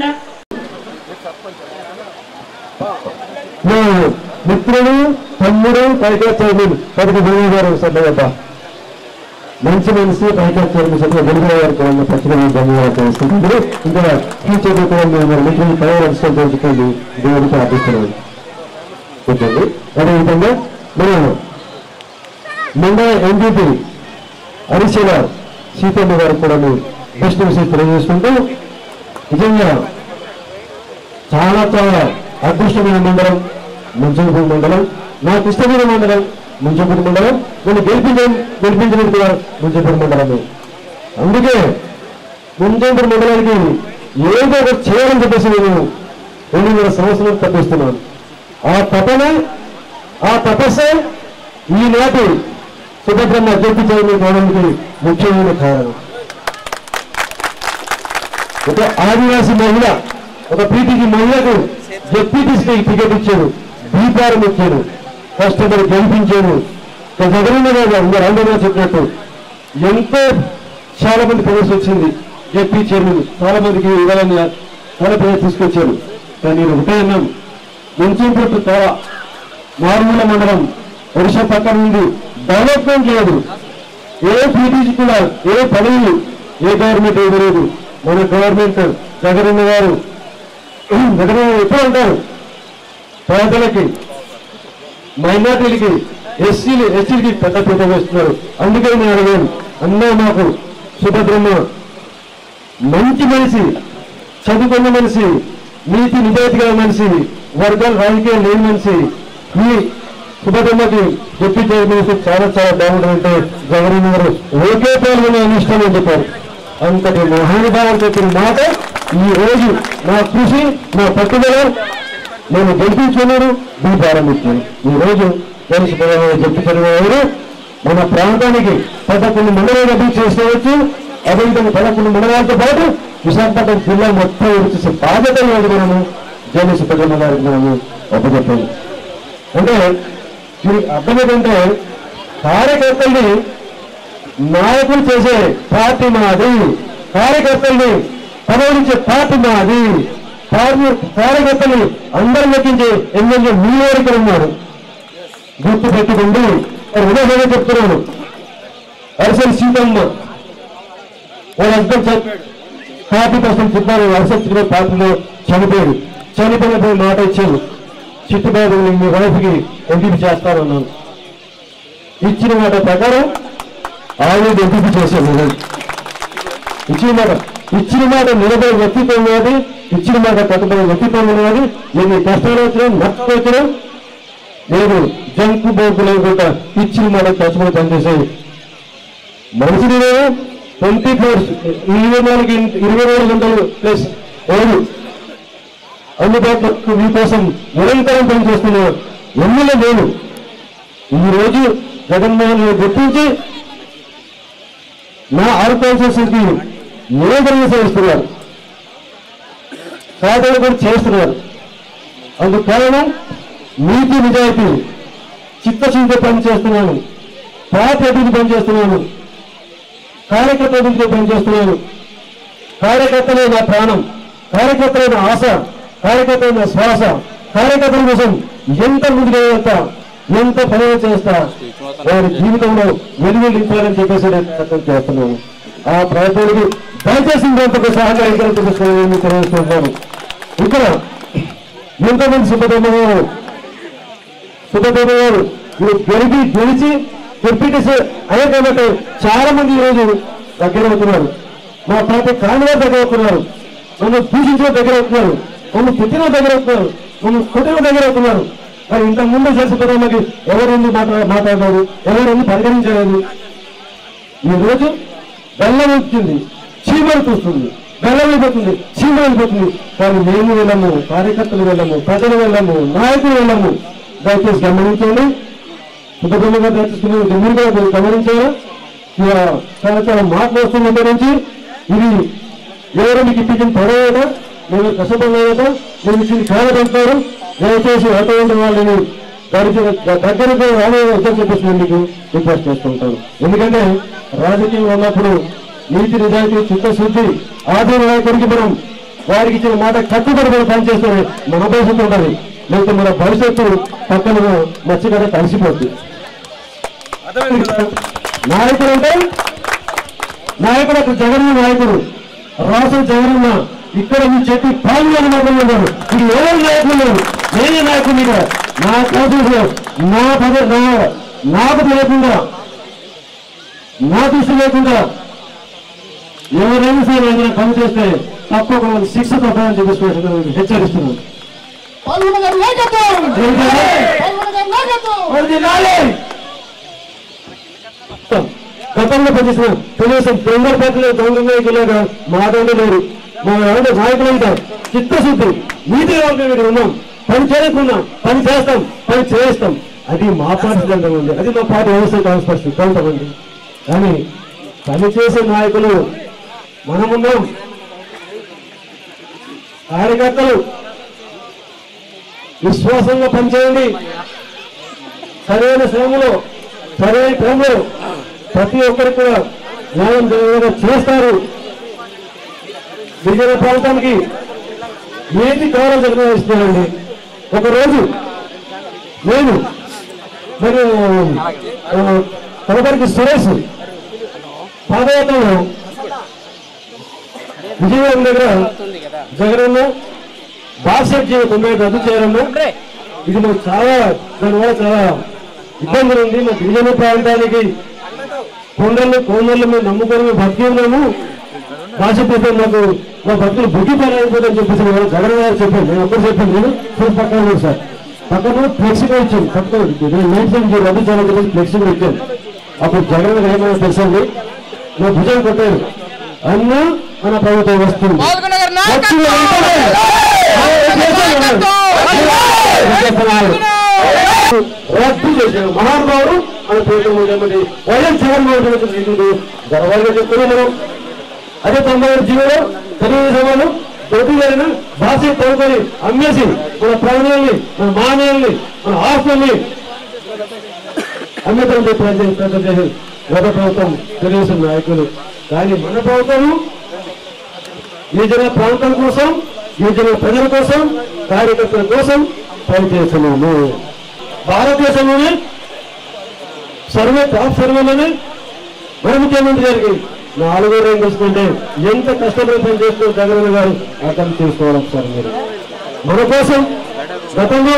మా మిత్రుడు తమ్ముడు కైకా చైర్మన్ పదవి గురువు గారు సభ్యత మంచి మనిషి కైకా చైర్మన్ సభ్యులు గురువు గారికి ఉన్న ప్రత్యేక ధన్యవాదాలు తెలుసుకుంటుంది ఇంకా ఫ్యూచర్ కూడా మేము మిత్రులు పవర్ అంశం తెలుసుకోండి దేవుడికి ప్రార్థిస్తున్నాను కూర్చోండి అదేవిధంగా మన ముంబై ఎంపీపీ హరిశీల సీతమ్మ గారు కూడా బెస్ట్ విషయం తెలియజేసుకుంటూ నిజంగా చాలా చాలా అదృష్టమైన మండలం ముంచంపూడి మండలం నాకు ఇష్టమైన మండలం ముంచంపూడి మండలం నన్ను గెలిపించడం గెలిపించడం కూడా ముంచంపూడి మండలమే అందుకే ముంచంపూడి మండలానికి ఏదో ఒకటి చేయాలని చెప్పేసి నేను రెండున్నర సంవత్సరాలు తప్పిస్తున్నాను ఆ తపన ఆ తపస్సే ఈనాటి సుభద్రమ్మ జడ్పి చైర్మన్ కావడానికి ముఖ్యమైన కారణం ఒక ఆదివాసి మహిళ ఒక పీటీకి మహిళకు జడ్పీటీసీ టికెట్ ఇచ్చాడు దీపారం ఇచ్చాడు కష్టపడి గెలిపించాడు ఇక జగనన్న గారు అందరూ అందరూ చెప్పినట్టు ఎంతో చాలా మంది ప్రవేశం వచ్చింది జడ్పీ చైర్మన్ చాలా మందికి ఇవ్వాలని చాలా ప్రజలు తీసుకొచ్చారు కానీ నేను ఒకటే అన్నాం ముంచింపుట్టు చాలా మారుమూల మండలం ఒడిశా పక్కన ఉంది డెవలప్మెంట్ లేదు ఏ పీటీసీ కూడా ఏ పదవి ఏ గవర్నమెంట్ ఏది లేదు మన గవర్నమెంట్ జగనన్న గారు జగనన్న గారు ఎప్పుడు అంటారు పేదలకి మైనార్టీలకి ఎస్సీలు ఎస్సీలకి పెద్ద పీట వేస్తున్నారు అందుకే నేను అడిగాను అన్నా మాకు సుభద్రమ్మ మంచి మనిషి చదువుకున్న మనిషి నీతి నిజాయితీగా మనిషి వర్గాలు రాజకీయాలు లేని మనిషి ఈ సుభద్రమ్మకి డిప్యూటీ చైర్మన్ చాలా చాలా బాగుంటుందంటే జగన్ గారు ఒకే పాల్గొనే ఇష్టం అని చెప్పారు అంతటి మహానుభావుడు చెప్పిన మాట ఈ రోజు నా కృషి నా పట్టుదల నేను గెలిపించుకున్నాను దీన్ని ప్రారంభించాను ఈ రోజు దేశ ప్రధాని చెప్పిన వారు మన ప్రాంతానికి పదకొండు మండలాలు అభివృద్ధి చేసుకోవచ్చు అదేవిధంగా పదకొండు మండలాలతో పాటు విశాఖపట్నం జిల్లా మొత్తం వచ్చేసే బాధ్యత లేదు మనము జగన్ సుబ్రహ్మ గారికి మనము ఒప్పచెప్పాము అంటే దీనికి అర్థం ఏంటంటే కార్యకర్తల్ని నాయకులు చేసే పార్టీ మాది కార్యకర్తల్ని పదవించే పార్టీ మాది కార్య- కార్యకర్తల్ని అందరం లెక్కించే ఎమ్మెల్యే మీ ఇక్కడ ఉన్నారు గుర్తు పెట్టుకుండి మరి ఉదాహరణ చెప్తున్నాను అరిసెల్ సీతమ్మ వాళ్ళ హస్బెండ్ చనిపోయాడు పార్టీ కోసం చెప్పారు అరిసెల్ చిన్న పార్టీలో చనిపోయాడు చనిపోయినప్పుడు మాట ఇచ్చాను చిట్టుబాబు మీ వైఫ్కి ఎంపిక చేస్తానన్నాను ఇచ్చిన మాట ప్రకారం ఆవిడ ఎంపిక చేశాను ఈరోజు. ఇచ్చిన మాట ఇచ్చిన మాట నిలబడే వ్యక్తిత్వం ఉన్నది ఇచ్చిన మాట కట్టుబడే వ్యక్తిత్వం ఉన్నది ఎన్ని కష్టాలు వచ్చినా నష్టం వచ్చినా నేను జంకు బోకు లేకుండా ఇచ్చిన మాట కష్టపడి పనిచేసే మనిషిని నేను ట్వంటీ ఫోర్ ఇరవై నాలుగు ఇన్- ఇరవై నాలుగు గంటలు ప్లస్ ఏడు అందుబాటులో మీకోసం నిరంతరం పనిచేస్తున్న ఎమ్మెల్యే నేను ఈ రోజు జగన్మోహన్ రెడ్డి గుర్తించి నా ఆర్గనైజేషన్కి నిరంతరంగా సేవిస్తున్నారు సాధన కూడా చేస్తున్నారు అందుకు కారణం నీతి నిజాయితీ చిత్తశుద్ధితో పనిచేస్తున్నాను పార్టీ అభివృద్ధి పనిచేస్తున్నాను కార్యకర్త అభివృద్ధితో పనిచేస్తున్నాను కార్యకర్తలే నా ప్రాణం కార్యకర్తలే నా ఆశ కార్యకర్తలే నా శ్వాస కార్యకర్తల కోసం ఎంత ముందుకు వెళ్తా ఎంత పని చేస్తా వారి జీవితంలో వెలుగు నింపాలని చెప్పేసి నేను ప్రయత్నం చేస్తున్నాను ఆ ప్రయత్నానికి దయచేసి ఇంకొక సహకారం తెలియజేస్తున్నాను ఇక్కడ ఎంతమంది సుబ్బమ్మ గారు సుబ్బమ్మ గారు మీరు గెలిపి గెలిచి డిప్యూటీస్ అయ్యే కాబట్టి చాలా మంది ఈరోజు దగ్గర అవుతున్నారు మా పార్టీ కాంగ్రెస్ దగ్గర అవుతున్నారు మమ్మల్ని దూషించిన దగ్గర అవుతున్నారు మమ్మల్ని తిట్టిన దగ్గర అవుతున్నారు మమ్మల్ని కొట్టిన దగ్గర అవుతున్నారు మరి ఇంతకు ముందు చేసిపోవడానికి ఎవరెందుకు మాట్లా మాట్లాడారు ఎవరెందుకు పరిగణించలేదు ఈ రోజు బెల్లం వచ్చింది చీమలు చూస్తుంది బెల్లం అయిపోతుంది చీమలు అయిపోతుంది కానీ మేము వెళ్ళము కార్యకర్తలు వెళ్ళము ప్రజలు వెళ్ళము నాయకులు వెళ్ళము దయచేసి గమనించండి సుబ్రహ్మణ్య గారు దయచేసి మీరు కూడా గమనించారా ఇక చాలా చాలా మాటలు వస్తున్న దగ్గర నుంచి ఇది ఎవరు మీకు ఇప్పించిన పడవేదా మేము కష్టపడలేదా మేము ఇచ్చింది కాదంటారు దయచేసి అటువంటి వాళ్ళని దరిద్ర దగ్గరకు రానే వద్దని చెప్పేసి నేను మీకు రిక్వెస్ట్ చేస్తుంటాను ఎందుకంటే రాజకీయంలో ఉన్నప్పుడు నీతి నిజాయితీ చిత్తశుద్ధి ఆది నాయకుడికి మనం వారికి ఇచ్చిన మాట కట్టుబడి మనం పనిచేస్తే మన భవిష్యత్తు ఉంటుంది లేకపోతే మన భవిష్యత్తు పక్కన మచ్చిగడ కలిసిపోతుంది నాయకుడు అంటే నాయకుడు అక్కడ జగన్ నాయకుడు రాష్ట్ర జగనన్న ఇక్కడ మీ చెప్పి పాల్గొని మాత్రమే ఉన్నారు ఇది ఎవరు నాయకులు లేరు నేనే నాయకుడిని ఇక్కడ నా కాన్స్టిట్యూషన్ నా పద నా నాకు లేకుండా నా దృష్టి లేకుండా ఎవరైనా సరే ఏదైనా పని చేస్తే తప్పకుండా శిక్ష తప్పదని చెప్పేసి హెచ్చరిస్తున్నాను పాల్గొన గారి నాయకత్వం ఏంటంటే పాల్గొన గారి నాయకత్వం ఒరిజినాలే. గతంలో పనిచేసిన తెలుగుదేశం తొందరపేటలో దొంగ నాయకులుగా మాటలు లేరు మా ఎవరి నాయకులు అంటే చిత్తశుద్ధి నీతిగా ఉంటే ఇక్కడ ఉన్నాం పని చేయకున్నాం పని చేస్తాం పని చేస్తాం అది మా పార్టీ సిద్ధాంతం ఉంది అది మా పార్టీ వ్యవసాయ కాన్స్పర్స్ సిద్ధాంతం ఉంది కానీ పని చేసే నాయకులు మనమున్నాం కార్యకర్తలు విశ్వాసంగా పనిచేయండి సరైన శ్రమలో సరైన క్రమంలో ప్రతి ఒక్కరికి కూడా న్యాయం జరిగేలా చేస్తారు గిరిజన ప్రాంతానికి ఏది కావాలో జరగనిస్తున్నారండి ఒకరోజు నేను మరి తొలగరికి సురేష్ పాదయాత్రలో విజయవాడ దగ్గర జగనన్న బాక్సెట్ తొంభై రద్దు చేయాలన్నా ఇది మాకు చాలా దానివల్ల చాలా ఇబ్బందులు ఉంది మా గిరిజన ప్రాంతానికి కొండలు కోనలు మేము నమ్ముకొని మేము బతికి ఉన్నాము భాష పోతే మాకు మా భక్తులు బుద్ధి పడైపోతుందని చెప్పేసి వాళ్ళు జగన్ గారు చెప్పారు నేను అప్పుడు చెప్పాను నేను ఫోన్ పక్కన ఉంది సార్ పక్కన ఫ్లెక్సీ కూడా ఇచ్చాను పక్కన మెయిన్ రద్దు చాలా తెలియదు ఫ్లెక్సీ కూడా ఇచ్చాను అప్పుడు జగన్ గారు ఏమైనా తెలుసండి నా భుజం కొట్టారు అన్న మన ప్రభుత్వం వస్తుంది వచ్చిన వెంటనే రద్దు చేశారు మహానుభావుడు మన ప్రభుత్వం ముఖ్యమంత్రి వైఎస్ జగన్మోహన్ రెడ్డి నిధులు గర్వంగా చెప్తున్నాం మనం అదే తొంభై ఏడు జీవో తెలుగుదేశం వాళ్ళు దొడ్డి జరిగిన భాష తోడుకొని అమ్మేసి మన ప్రాణాలని మన మానవుల్ని మన ఆస్తుల్ని అమ్మతం చెప్పి ప్రజలు చేసి గత ప్రభుత్వం తెలుగుదేశం నాయకులు కానీ మన ప్రభుత్వం గిరిజన ప్రాంతం కోసం గిరిజన ప్రజల కోసం కార్యకర్తల కోసం పనిచేస్తున్నాము భారతదేశంలోనే సర్వే టాప్ సర్వేలోనే మన ముఖ్యమంత్రి గారికి నాలుగో ర్యాంక్ వస్తుంటే ఎంత కష్టపడి పని చేస్తున్న జగన్ గారు అర్థం చేసుకోవాలి ఒకసారి మీరు మన కోసం గతంలో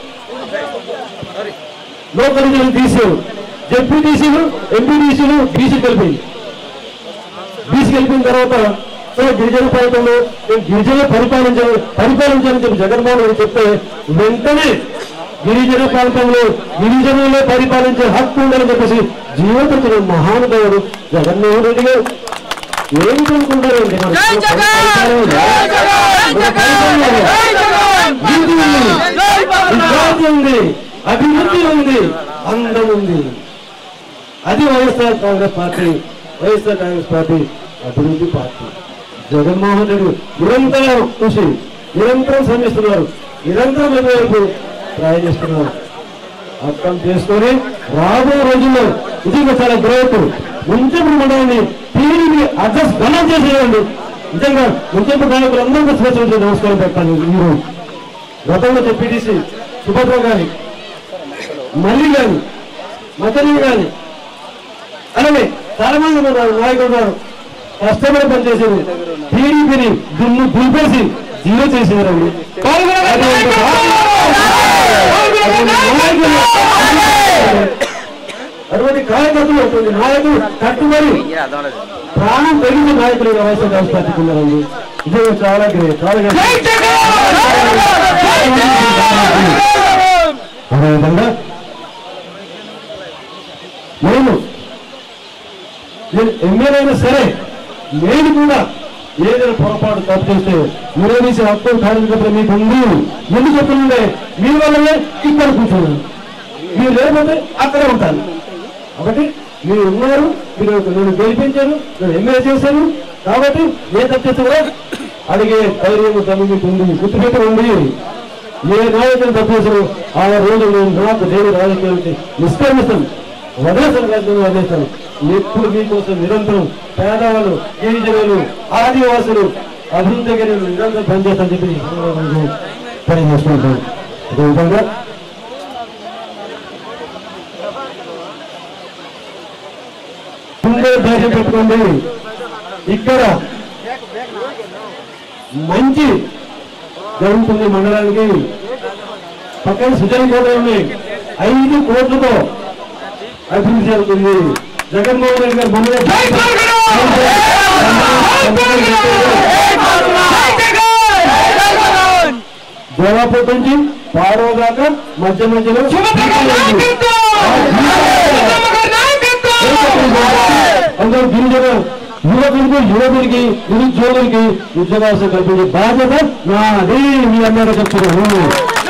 లోకల్ తీసారు జెడ్పీటీసీలు ఎంపీటీసీలు బీసీ కలిపింది బీసీ కలిపిన తర్వాత సో గిరిజన ప్రాంతంలో నేను గిరిజన పరిపాలించాలి పరిపాలించాలని చెప్పి జగన్మోహన్ రెడ్డి చెప్తే వెంటనే గిరిజన ప్రాంతంలో గిరిజనులే పరిపాలించే హక్కు ఉందని చెప్పేసి జీవితంలో మహానుభావుడు జగన్మోహన్ రెడ్డి గారు ఏమి అనుకుంటారండి మన పరిపాలన ఉంది. మన పరిపాలన ఉంది. నీతి ఉంది. విశ్వాసం ఉంది అభివృద్ధి ఉంది అందం ఉంది అది YSR Congress party YSR Congress party అభివృద్ధి పార్టీ జగన్మోహన్ రెడ్డి నిరంతరం కృషి నిరంతరం శ్రమిస్తున్నారు నిరంతరం వైపు ప్రయాణిస్తున్నారు అర్థం చేసుకొని రాబో రోజుల్లో ఇది ఒక చాలా గ్రోత్ ముంచెప్పుడు మండలాన్ని టీవీని అడ్రస్ గణం చేసేయండి నిజంగా ముంచెప్పుడు నాయకులందరికీ స్వేచ్ఛ నమస్కారం పెట్టాను ఈరోజు గతంలో చెప్పిటీసీ సుభద్ర గారి మల్లి గాని మతని గాని అలాగే చాలా మంది ఉన్నారు నాయకులు ఉన్నారు కష్టపడి పనిచేసేది టీడీపీని దుమ్ము దులిపేసి జీరో చేసేవారండి అటువంటి కార్యకర్తలు అటువంటి నాయకులు కట్టుబడి ప్రాణం పెరిగిన నాయకులు ఈ వైఎస్ఆర్ కాంగ్రెస్ పార్టీకి ఉన్నారండి ఇది చాలా గ్రేట్ చాలా great. అదేవిధంగా నేను నేను ఎమ్మెల్యే అయినా సరే నేను కూడా ఏదైనా పొరపాటు తప్పు చేస్తే నిలదీసే హక్కు కార్యకర్తలు మీకు ఉంది ఎందుకు చెప్తుండే మీ వల్లనే ఇక్కడ కూర్చున్నాను మీరు లేకపోతే అక్కడే ఉంటాను కాబట్టి మీరు ఉన్నారు మీరు నేను గెలిపించాను నేను ఎమ్మెల్యే చేశాను కాబట్టి ఏ తప్పు చేస్తే కూడా అడిగే ధైర్యం తమ్మి మీకు ఉంది గుర్తుపెట్టి ఉంది ఏ నాయకులు తప్పు చేశారు ఆ రోజు నేను నాకు దేని రాజకీయాలకి నిష్క్రమిస్తాను వదిలేస్తాను రాజ్యాంగం వదిలేస్తాను ఎప్పుడు మీకోసం నిరంతరం పేదవాళ్ళు గిరిజనులు ఆదివాసులు అభివృద్ధి దగ్గర నేను నిరంతరం పనిచేస్తాను చెప్పి ఈ సందర్భంగా తెలియజేసుకుంటాను అదేవిధంగా గుండె ధైర్యం పెట్టుకోండి ఇక్కడ మంచి జరుగుతుంది మండలానికి పక్కన సుజన్ కూడా ఉన్నాయి ఐదు కోట్లతో అభివృద్ధి జరుగుతుంది జగన్మోహన్ రెడ్డి గారు మొన్న జోలాపూర్ నుంచి పారో దాకా మధ్య మధ్యలో అందరూ గిరిజన యువకులకు యువకుడికి నిరుద్యోగులకి ఉద్యోగాలు కల్పించే బాధ్యత నాది మీ అందరూ చెప్తున్నాను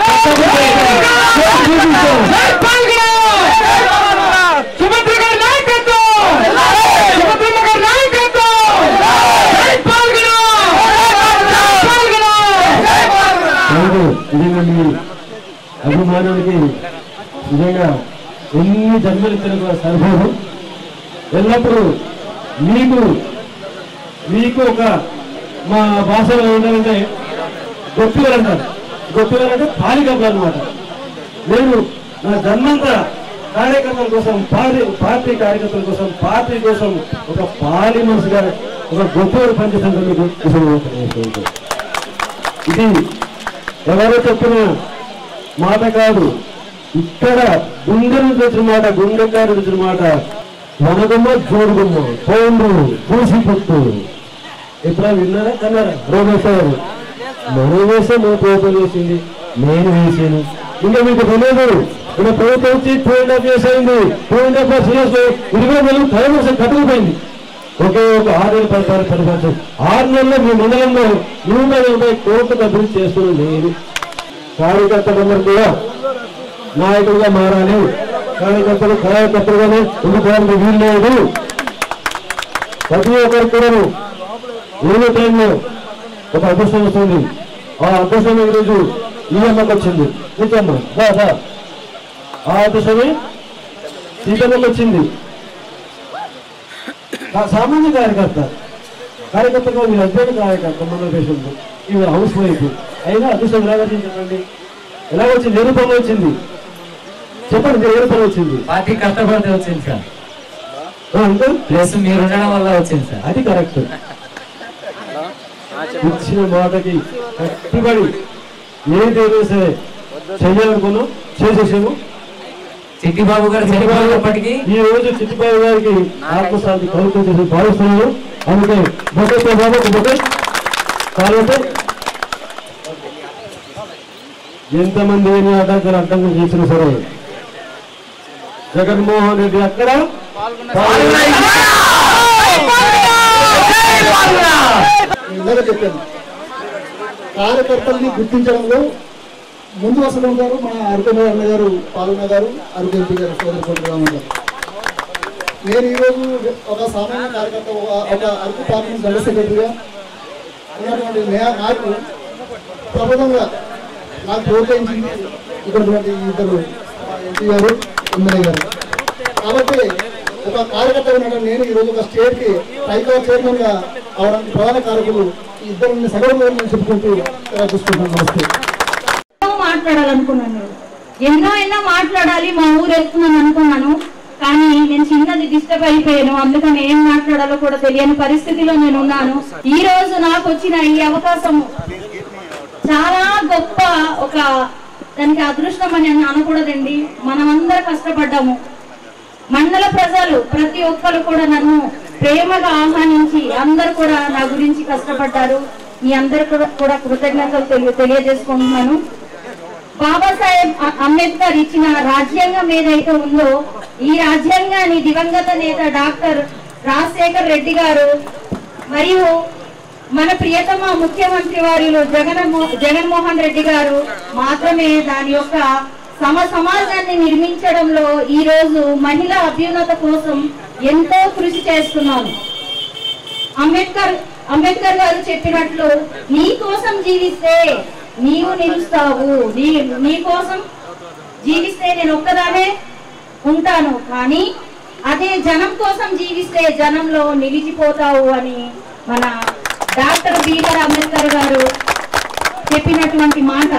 సుభద్ర గారి నాయకత్వం సుభద్రమ్మ గారి నాయకత్వం జై పాల్గొన పాల్గొన కాదు, నిజంగా మీ అభిమానానికి నిజంగా ఎన్ని జన్మలు తెలుగు సరిపోదు ఎల్లప్పుడూ మీకు మీకు ఒక మా భాషలో ఏంటంటే గొప్పిగలు అంటారు గొప్పిగలు అంటే పాలికలు అనమాట నేను నా జన్మంతా కార్యకర్తల కోసం పార్టీ పార్టీ కార్యకర్తల కోసం పార్టీ కోసం ఒక పాలి మనసుగా ఒక గొప్ప పనిచేసిన మీకు విషయం తెలియజేస్తున్నాను. ఇది ఎవరో చెప్పిన మాట కాదు ఇక్కడ గుండె నుంచి వచ్చిన మాట గుండె గారి వచ్చిన మాట వనగుమ్మ జోడుగుమ్మ పౌండ్రు పూసి పుట్టు ఎప్పుడా విన్నారా కన్నారా రోమేశ్వర గారు మనం వేసే మన ప్రభుత్వం వేసింది నేను వేసాను ఇంకా మీకు తెలియదు ఇక్కడ ప్రభుత్వం వచ్చి టూ అండ్ హాఫ్ ఇయర్స్ అయింది two and half years years ఇరవై వేలు కైవసం కట్టుకుపోయింది ఒకే ఒక ఆరు నెలల పది పది పది సంవత్సరం ఆరు నెలల్లో మీ మండలంలో నూట యాభై కోట్ల అభివృద్ధి చేస్తున్నది నేను కార్యకర్తలందరూ కూడా నాయకులుగా మారాలి కార్యకర్తలు కార్యకర్తలుగానే ఉండిపోవడానికి వీలు లేదు ప్రతి ఒక్కరు కూడా ఏదో టైంలో ఒక అదృష్టం వస్తుంది ఆ అదృష్టం ఈరోజు ఈ అమ్మకు వచ్చింది నీకమ్మ దా దా ఆ అదృష్టమే సీతమ్మకి వచ్చింది ఆ సామాన్య కార్యకర్త కార్యకర్తగా మీ హస్బెండ్ కార్యకర్త మన దేశంలో ఇవి హౌస్ వైఫ్ అయినా అదృష్టం ఎలా వచ్చింది చెప్పండి ఎలా వచ్చింది ఏ రూపంలో వచ్చింది చెప్పండి మీరు ఏ రూపంలో వచ్చింది పార్టీ కష్టపడితే వచ్చింది సార్ ఆ, ఇంకా ప్లస్ మీరు ఉండడం వల్ల వచ్చింది సార్ అది కరెక్ట్ ఇచ్చిన మాటకి కట్టుబడి ఏదైనా సరే చెయ్యాలనుకున్నాం చేసేసాము చిట్టిబాబు గారు చనిపోయినప్పటికీ ఈ రోజు చిట్టిబాబు గారికి ఆత్మశాంతి కలుగుతుంది చేసి భావిస్తున్నాను అందుకే బొకే బాబు ఒక బొకే కాబట్టి ఎంతమంది ఎన్ని అడ్డంకులు అడ్డంకులు చేసినా సరే జగన్మోహన్ రెడ్డి అక్కడ ఇందాక చెప్పాను కార్యకర్తల్ని గుర్తించడంలో ముందు వసలు ఉంటారు మన అరుకమ్మ అన్న గారు పాల్గొన్న గారు అరకు ఎంపీ గారు సోదరు సోదరుగా ఉంటారు నేను ఈరోజు ఒక సామాన్య కార్యకర్త ఒక- ఒక అరకు పార్టీ జనరల్ సెక్రటరీగా ఉన్నటువంటి నే- నాకు ప్రబలంగా నాకు ప్రోత్సహించింది ఇటువంటి ఇద్దరు ఎంపీ గారు ఎమ్మెల్యే గారు కాబట్టి ఒక కార్యకర్త ఉన్నటువంటి నేను ఈరోజు ఒక స్టేట్ కి టైకా చైర్మన్ గా అవడానికి ప్రధాన కారకులు ఈ ఇద్దరు సగౌరవ నేను చెప్పుకుంటూ ఇలా చూసుకుంటాను నమస్తే ఎన్నో మాట్లాడాలనుకున్నాను నేను. ఎన్నో ఎన్నో మాట్లాడాలి మా ఊరు వెళ్తున్నాను అనుకున్నాను కానీ నేను చిన్నది డిస్టర్బ్ అయిపోయాను అందుకని ఏం మాట్లాడాలో కూడా తెలియని పరిస్థితిలో నేను ఉన్నాను ఈ రోజు నాకు వచ్చిన ఈ అవకాశం చాలా గొప్ప ఒక దానికి అదృష్టం అని అనకూడదండి మనమందరం కష్టపడ్డాము మండల ప్రజలు ప్రతి ఒక్కరు కూడా నన్ను ప్రేమగా ఆహ్వానించి అందరు కూడా నా గురించి కష్టపడ్డారు మీ అందరు కూడా కూడా కృతజ్ఞతలు తెలియ తెలియజేసుకుంటున్నాను బాబాసాహెబ్ అ- అంబేద్కర్ ఇచ్చిన రాజ్యాంగం ఏదైతే ఉందో ఈ రాజ్యాంగాన్ని దివంగత నేత డాక్టర్ రాజశేఖర్ రెడ్డి గారు మరియు మన ప్రియతమ ముఖ్యమంత్రి వారిలో జగన్ జగన్మోహన్ రెడ్డి గారు మాత్రమే దాని యొక్క సమ సమాజాన్ని నిర్మించడంలో ఈ రోజు మహిళా అభ్యున్నత కోసం ఎంతో కృషి చేస్తున్నారు అంబేద్కర్ అంబేద్కర్ గారు చెప్పినట్లు నీ కోసం జీవిస్తే నీవు నిలుస్తావు నీ నీ కోసం జీవిస్తే నేను ఒక్కదానే ఉంటాను కానీ అదే జనం కోసం జీవిస్తే జనంలో నిలిచిపోతావు అని మన డాక్టర్ బీఆర్ అంబేద్కర్ గారు చెప్పినటువంటి మాట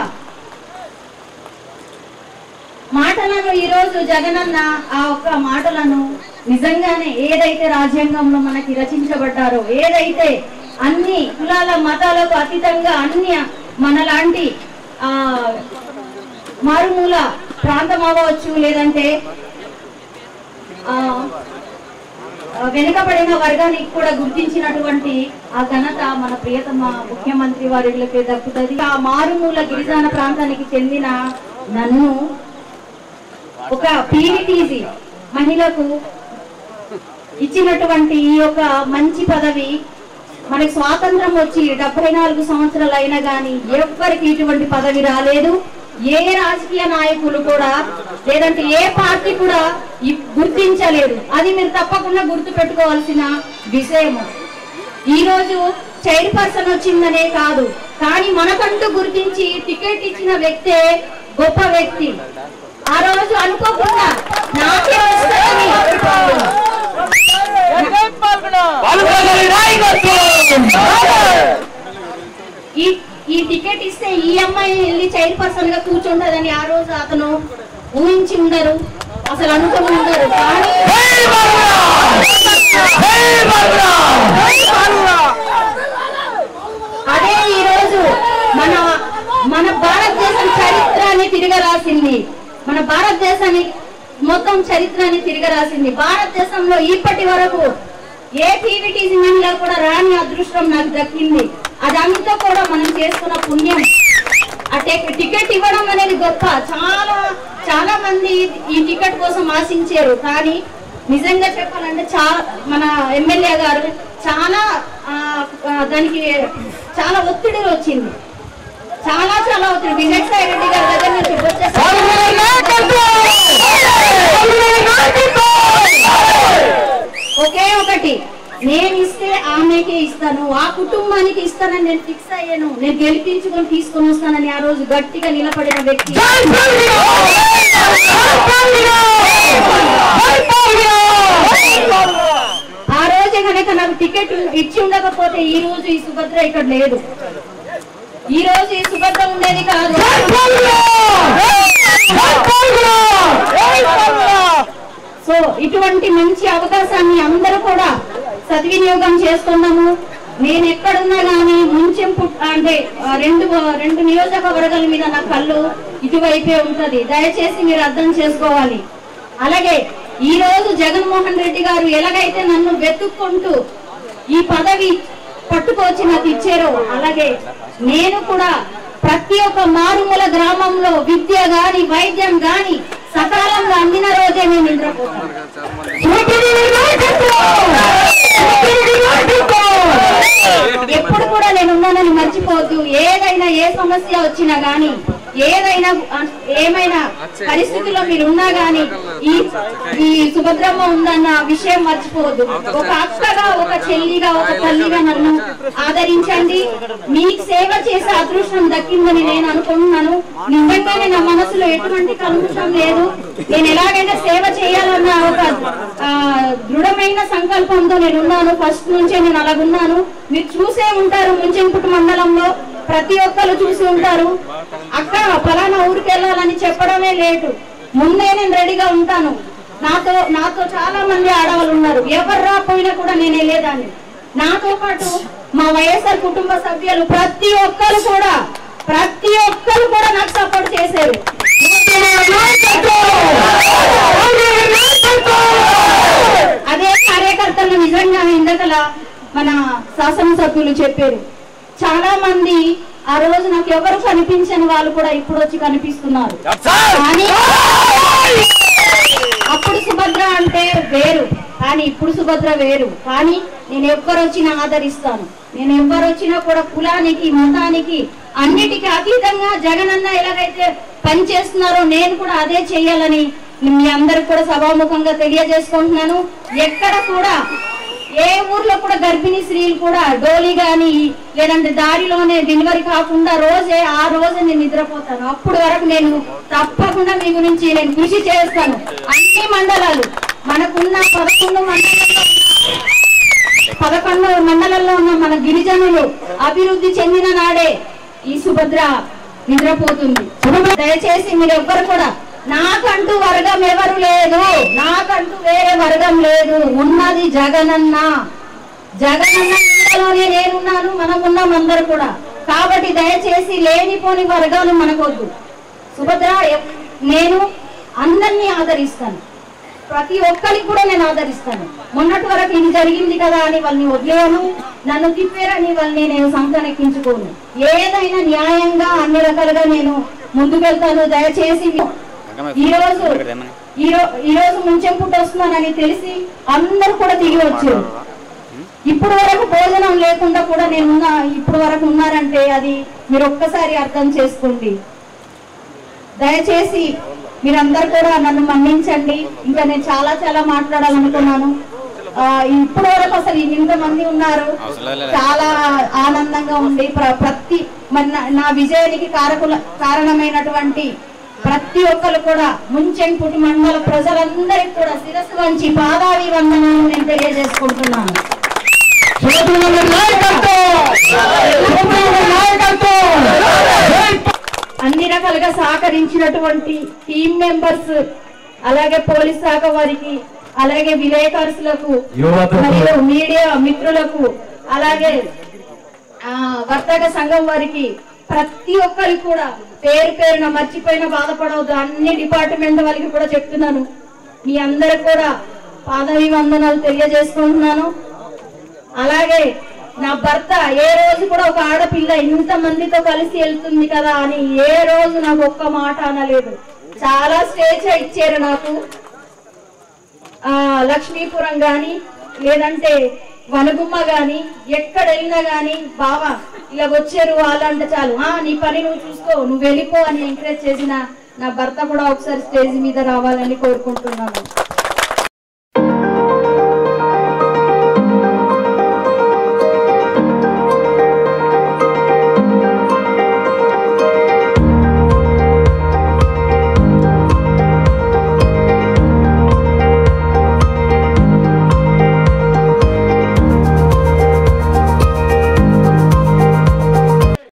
మాటలను ఈ రోజు జగనన్న ఆ ఒక్క మాటలను నిజంగానే ఏదైతే రాజ్యాంగంలో మనకి రచించబడ్డారో ఏదైతే అన్ని కులాల మతాలకు అతీతంగా అన్ని మనలాంటి ఆ మారుమూల ప్రాంతం అవ్వచ్చు లేదంటే ఆ ఆ, వెనుకబడిన వర్గానికి కూడా గుర్తించినటువంటి ఆ ఘనత మన ప్రియతమ ముఖ్యమంత్రి వారికి దక్కుతుంది ఆ మారుమూల గిరిజన ప్రాంతానికి చెందిన నన్ను ఒక పీవీటీసీ మహిళకు ఇచ్చినటువంటి ఈ యొక్క మంచి పదవి మనకి స్వాతంత్రం వచ్చి డెబ్బై నాలుగు సంవత్సరాలు అయినా కానీ ఎవ్వరికి ఇటువంటి పదవి రాలేదు ఏ రాజకీయ నాయకులు కూడా లేదంటే ఏ పార్టీ కూడా ఇ- గుర్తించలేదు అది మీరు తప్పకుండా గుర్తు పెట్టుకోవాల్సిన విషయము ఈ రోజు చైర్ పర్సన్ వచ్చిందనే కాదు కానీ మనకంటూ గుర్తించి టికెట్ ఇచ్చిన వ్యక్తే గొప్ప వ్యక్తి ఆ రోజు అనుకోకుండా నాకే వస్తుందని ఈ ఈ టికెట్ ఇస్తే ఈ అమ్మాయి వెళ్ళి చైర్ పర్సన్ గా కూర్చుంటదని ఆ రోజు అతను ఊహించి ఉండరు అసలు అనుకుని ఉండరు కానీ అదే ఈ రోజు మన మన భారతదేశం చరిత్రని తిరగరాసింది మన భారతదేశాన్ని మొత్తం చరిత్రని తిరగరాసింది భారతదేశంలో ఇప్పటి వరకు ఏ టీవీటీసీ మహిళ కూడా రాని అదృష్టం నాకు దక్కింది అదంతా కూడా మనం చేసుకున్న పుణ్యం ఆ టిక్- టికెట్ ఇవ్వడం అనేది గొప్ప చాలా చాలా మంది ఈ టికెట్ కోసం ఆశించారు కానీ నిజంగా చెప్పాలంటే చాలా మన ఎమ్మెల్యే గారు చాలా ఆ, ఆ, దానికి చాలా ఒత్తిడి వచ్చింది చాలా చాలా ఒత్తిడి విజయ్ సాయి రెడ్డి గారి దగ్గర నుంచి ఒకే ఒకటి నేను ఇస్తే ఆమెకే ఇస్తాను ఆ కుటుంబానికి ఇస్తానని నేను ఫిక్స్ అయ్యాను నేను గెలిపించుకొని తీసుకొని వస్తానని ఆ రోజు గట్టిగా నిలబడిన వ్యక్తి ఆ రోజే కనుక నాకు టికెట్ ఇచ్చి ఉండకపోతే ఈ రోజు ఈ సుభద్ర ఇక్కడ లేదు ఈ రోజు ఈ సుభద్ర ఉండేది కాదు సో ఇటువంటి మంచి అవకాశాన్ని అందరూ కూడా సద్వినియోగం చేసుకున్నాము నేను ఎక్కడున్నా గానీ ముంచెం పుట్ అంటే ఆ, రెండు రెండు నియోజకవర్గాల మీద నా కళ్ళు ఇటువైపే ఉంటది దయచేసి మీరు అర్థం చేసుకోవాలి అలాగే ఈ రోజు జగన్మోహన్ రెడ్డి గారు ఎలాగైతే నన్ను వెతుక్కుంటూ ఈ పదవి పట్టుకొచ్చి నాకు ఇచ్చారో అలాగే నేను కూడా ప్రతి ఒక్క మారుమూల గ్రామంలో విద్య గాని వైద్యం గాని సకాలంగా అందిన రోజే నేను నిద్రపోతాను ఎప్పుడు కూడా నేను ఉన్నానని మర్చిపోవద్దు ఏదైనా ఏ సమస్య వచ్చినా గాని ఏదైనా ఆ, ఏమైనా పరిస్థితుల్లో మీరు ఉన్నా గాని ఈ ఈ సుభద్రమ్మ ఉందన్న విషయం మర్చిపోవద్దు ఒక అక్కగా ఒక చెల్లిగా ఒక తల్లిగా నన్ను ఆదరించండి మీకు సేవ చేసే అదృష్టం దక్కిందని నేను అనుకుంటున్నాను నిజంగానే నా మనసులో ఎటువంటి కల్ముషం లేదు నేను ఎలాగైనా సేవ చేయాలన్న ఒక ఆ, దృఢమైన సంకల్పంతో నేను ఉన్నాను ఫస్ట్ నుంచే నేను అలాగున్నాను మీరు చూసే ఉంటారు ముంచెంపుట్టు మండలంలో ప్రతి ఒక్కరు చూసి ఉంటారు అక్క ఫలానా ఊరికి వెళ్ళాలని చెప్పడమే లేటు ముందే నేను రెడీగా ఉంటాను నాతో నాతో చాలా మంది ఆడవాళ్ళు ఉన్నారు ఎవరు రాపోయినా కూడా నేను వెళ్ళేదాన్ని నాతో పాటు మా వైఎస్ఆర్ కుటుంబ సభ్యులు ప్రతి ఒక్కరు కూడా ప్రతి ఒక్కరు కూడా నాకు సపోర్ట్ చేశారు అదే కార్యకర్తలు నిజంగా ఇందకల మన శాసనసభ్యులు చెప్పారు చాలా మంది ఆ రోజు నాకు ఎవరు కనిపించని వాళ్ళు కూడా ఇప్పుడు వచ్చి కనిపిస్తున్నారు కానీ అప్పుడు సుభద్ర అంటే వేరు కానీ ఇప్పుడు సుభద్ర వేరు కానీ నేను ఎవ్వరు వచ్చినా ఆదరిస్తాను నేను ఎవ్వరు వచ్చినా కూడా కులానికి మతానికి అన్నిటికీ అతీతంగా జగనన్న ఎలాగైతే పని చేస్తున్నారో నేను కూడా అదే చేయాలని మీ అందరికి కూడా సభాముఖంగా తెలియజేసుకుంటున్నాను ఎక్కడ కూడా ఏ ఊర్లో కూడా గర్భిణీ స్త్రీలు కూడా డోలి గాని లేదంటే దారిలోనే డెలివరీ కాకుండా రోజే ఆ రోజే నేను నిద్రపోతాను అప్పుడు వరకు నేను తప్పకుండా మీ గురించి నేను కృషి చేస్తాను అన్ని మండలాలు మనకున్న పదకొండు మండలాల్లో ఉన్న పదకొండు మండలాల్లో ఉన్న మన గిరిజనులు అభివృద్ధి చెందిన నాడే ఈ సుభద్ర నిద్రపోతుంది దయచేసి మీరు ఎవ్వరు కూడా నాకంటూ వర్గం ఎవరు లేదు నాకంటూ వేరే వర్గం లేదు ఉన్నది జగనన్న జగనన్న ఇంట్లోనే నేనున్నాను మనం ఉన్నాం అందరు కూడా కాబట్టి దయచేసి లేనిపోని వర్గాలు మనకొద్దు సుభద్ర ఎప్- నేను అందరినీ ఆదరిస్తాను ప్రతి ఒక్కరికి కూడా నేను ఆదరిస్తాను మొన్నటి వరకు ఇది జరిగింది కదా అని వాళ్ళని వదిలేను నన్ను తిప్పారని వాళ్ళని నేను సంతానెక్కించుకోను ఏదైనా న్యాయంగా అన్ని రకాలుగా నేను ముందుకెళ్తాను దయచేసి ఈ రోజు ఈ రో- ఈ రోజు ముంచెం పుట్టి వస్తున్నానని తెలిసి అందరూ కూడా దిగి వచ్చారు ఇప్పుడు వరకు భోజనం లేకుండా కూడా నేను ఉన్నా ఇప్పుడు వరకు ఉన్నారంటే అది మీరు ఒక్కసారి అర్థం చేసుకోండి దయచేసి మీరందరూ కూడా నన్ను మన్నించండి ఇంకా నేను చాలా చాలా మాట్లాడాలనుకున్నాను ఆ, ఇప్పుడు వరకు అసలు ఇంతమంది ఉన్నారు చాలా ఆనందంగా ఉంది ప్ర- ప్రతి మన నా- నా విజయానికి కారకుల కారణమైనటువంటి ప్రతి ఒక్కరు కూడా ముంచెం పుట్టి మండల ప్రజలందరికీ కూడా శిరస్సు వంచి పాదావి వందనాలు నేను తెలియజేసుకుంటున్నాను అన్ని రకాలుగా సహకరించినటువంటి టీం మెంబర్స్ అలాగే పోలీస్ శాఖ వారికి అలాగే విలేకరులకు యువతకు. మరియు మీడియా మిత్రులకు అలాగే ఆ, వర్తక సంఘం వారికి ప్రతి ఒక్కరికి కూడా పేరు పేరున మర్చిపోయిన బాధపడవద్దు అన్ని డిపార్ట్మెంట్ వాళ్ళకి కూడా చెప్తున్నాను మీ అందరికి కూడా పాదవి వందనాలు తెలియజేసుకుంటున్నాను అలాగే నా భర్త ఏ రోజు కూడా ఒక ఆడపిల్ల ఇంత మందితో కలిసి వెళ్తుంది కదా అని ఏ రోజు నాకు ఒక్క మాట అనలేదు చాలా స్టేజ్ ఇచ్చారు నాకు ఆ లక్ష్మీపురం గాని లేదంటే వనగుమ్మ గాని ఎక్కడ వెళ్ళినా గాని బావా ఇలా వచ్చారు వాళ్ళంటే చాలు ఆ నీ పని నువ్వు చూసుకో నువ్వు వెళ్ళిపో అని ఎంకరేజ్ చేసిన నా భర్త కూడా ఒకసారి స్టేజ్ మీద రావాలని కోరుకుంటున్నాను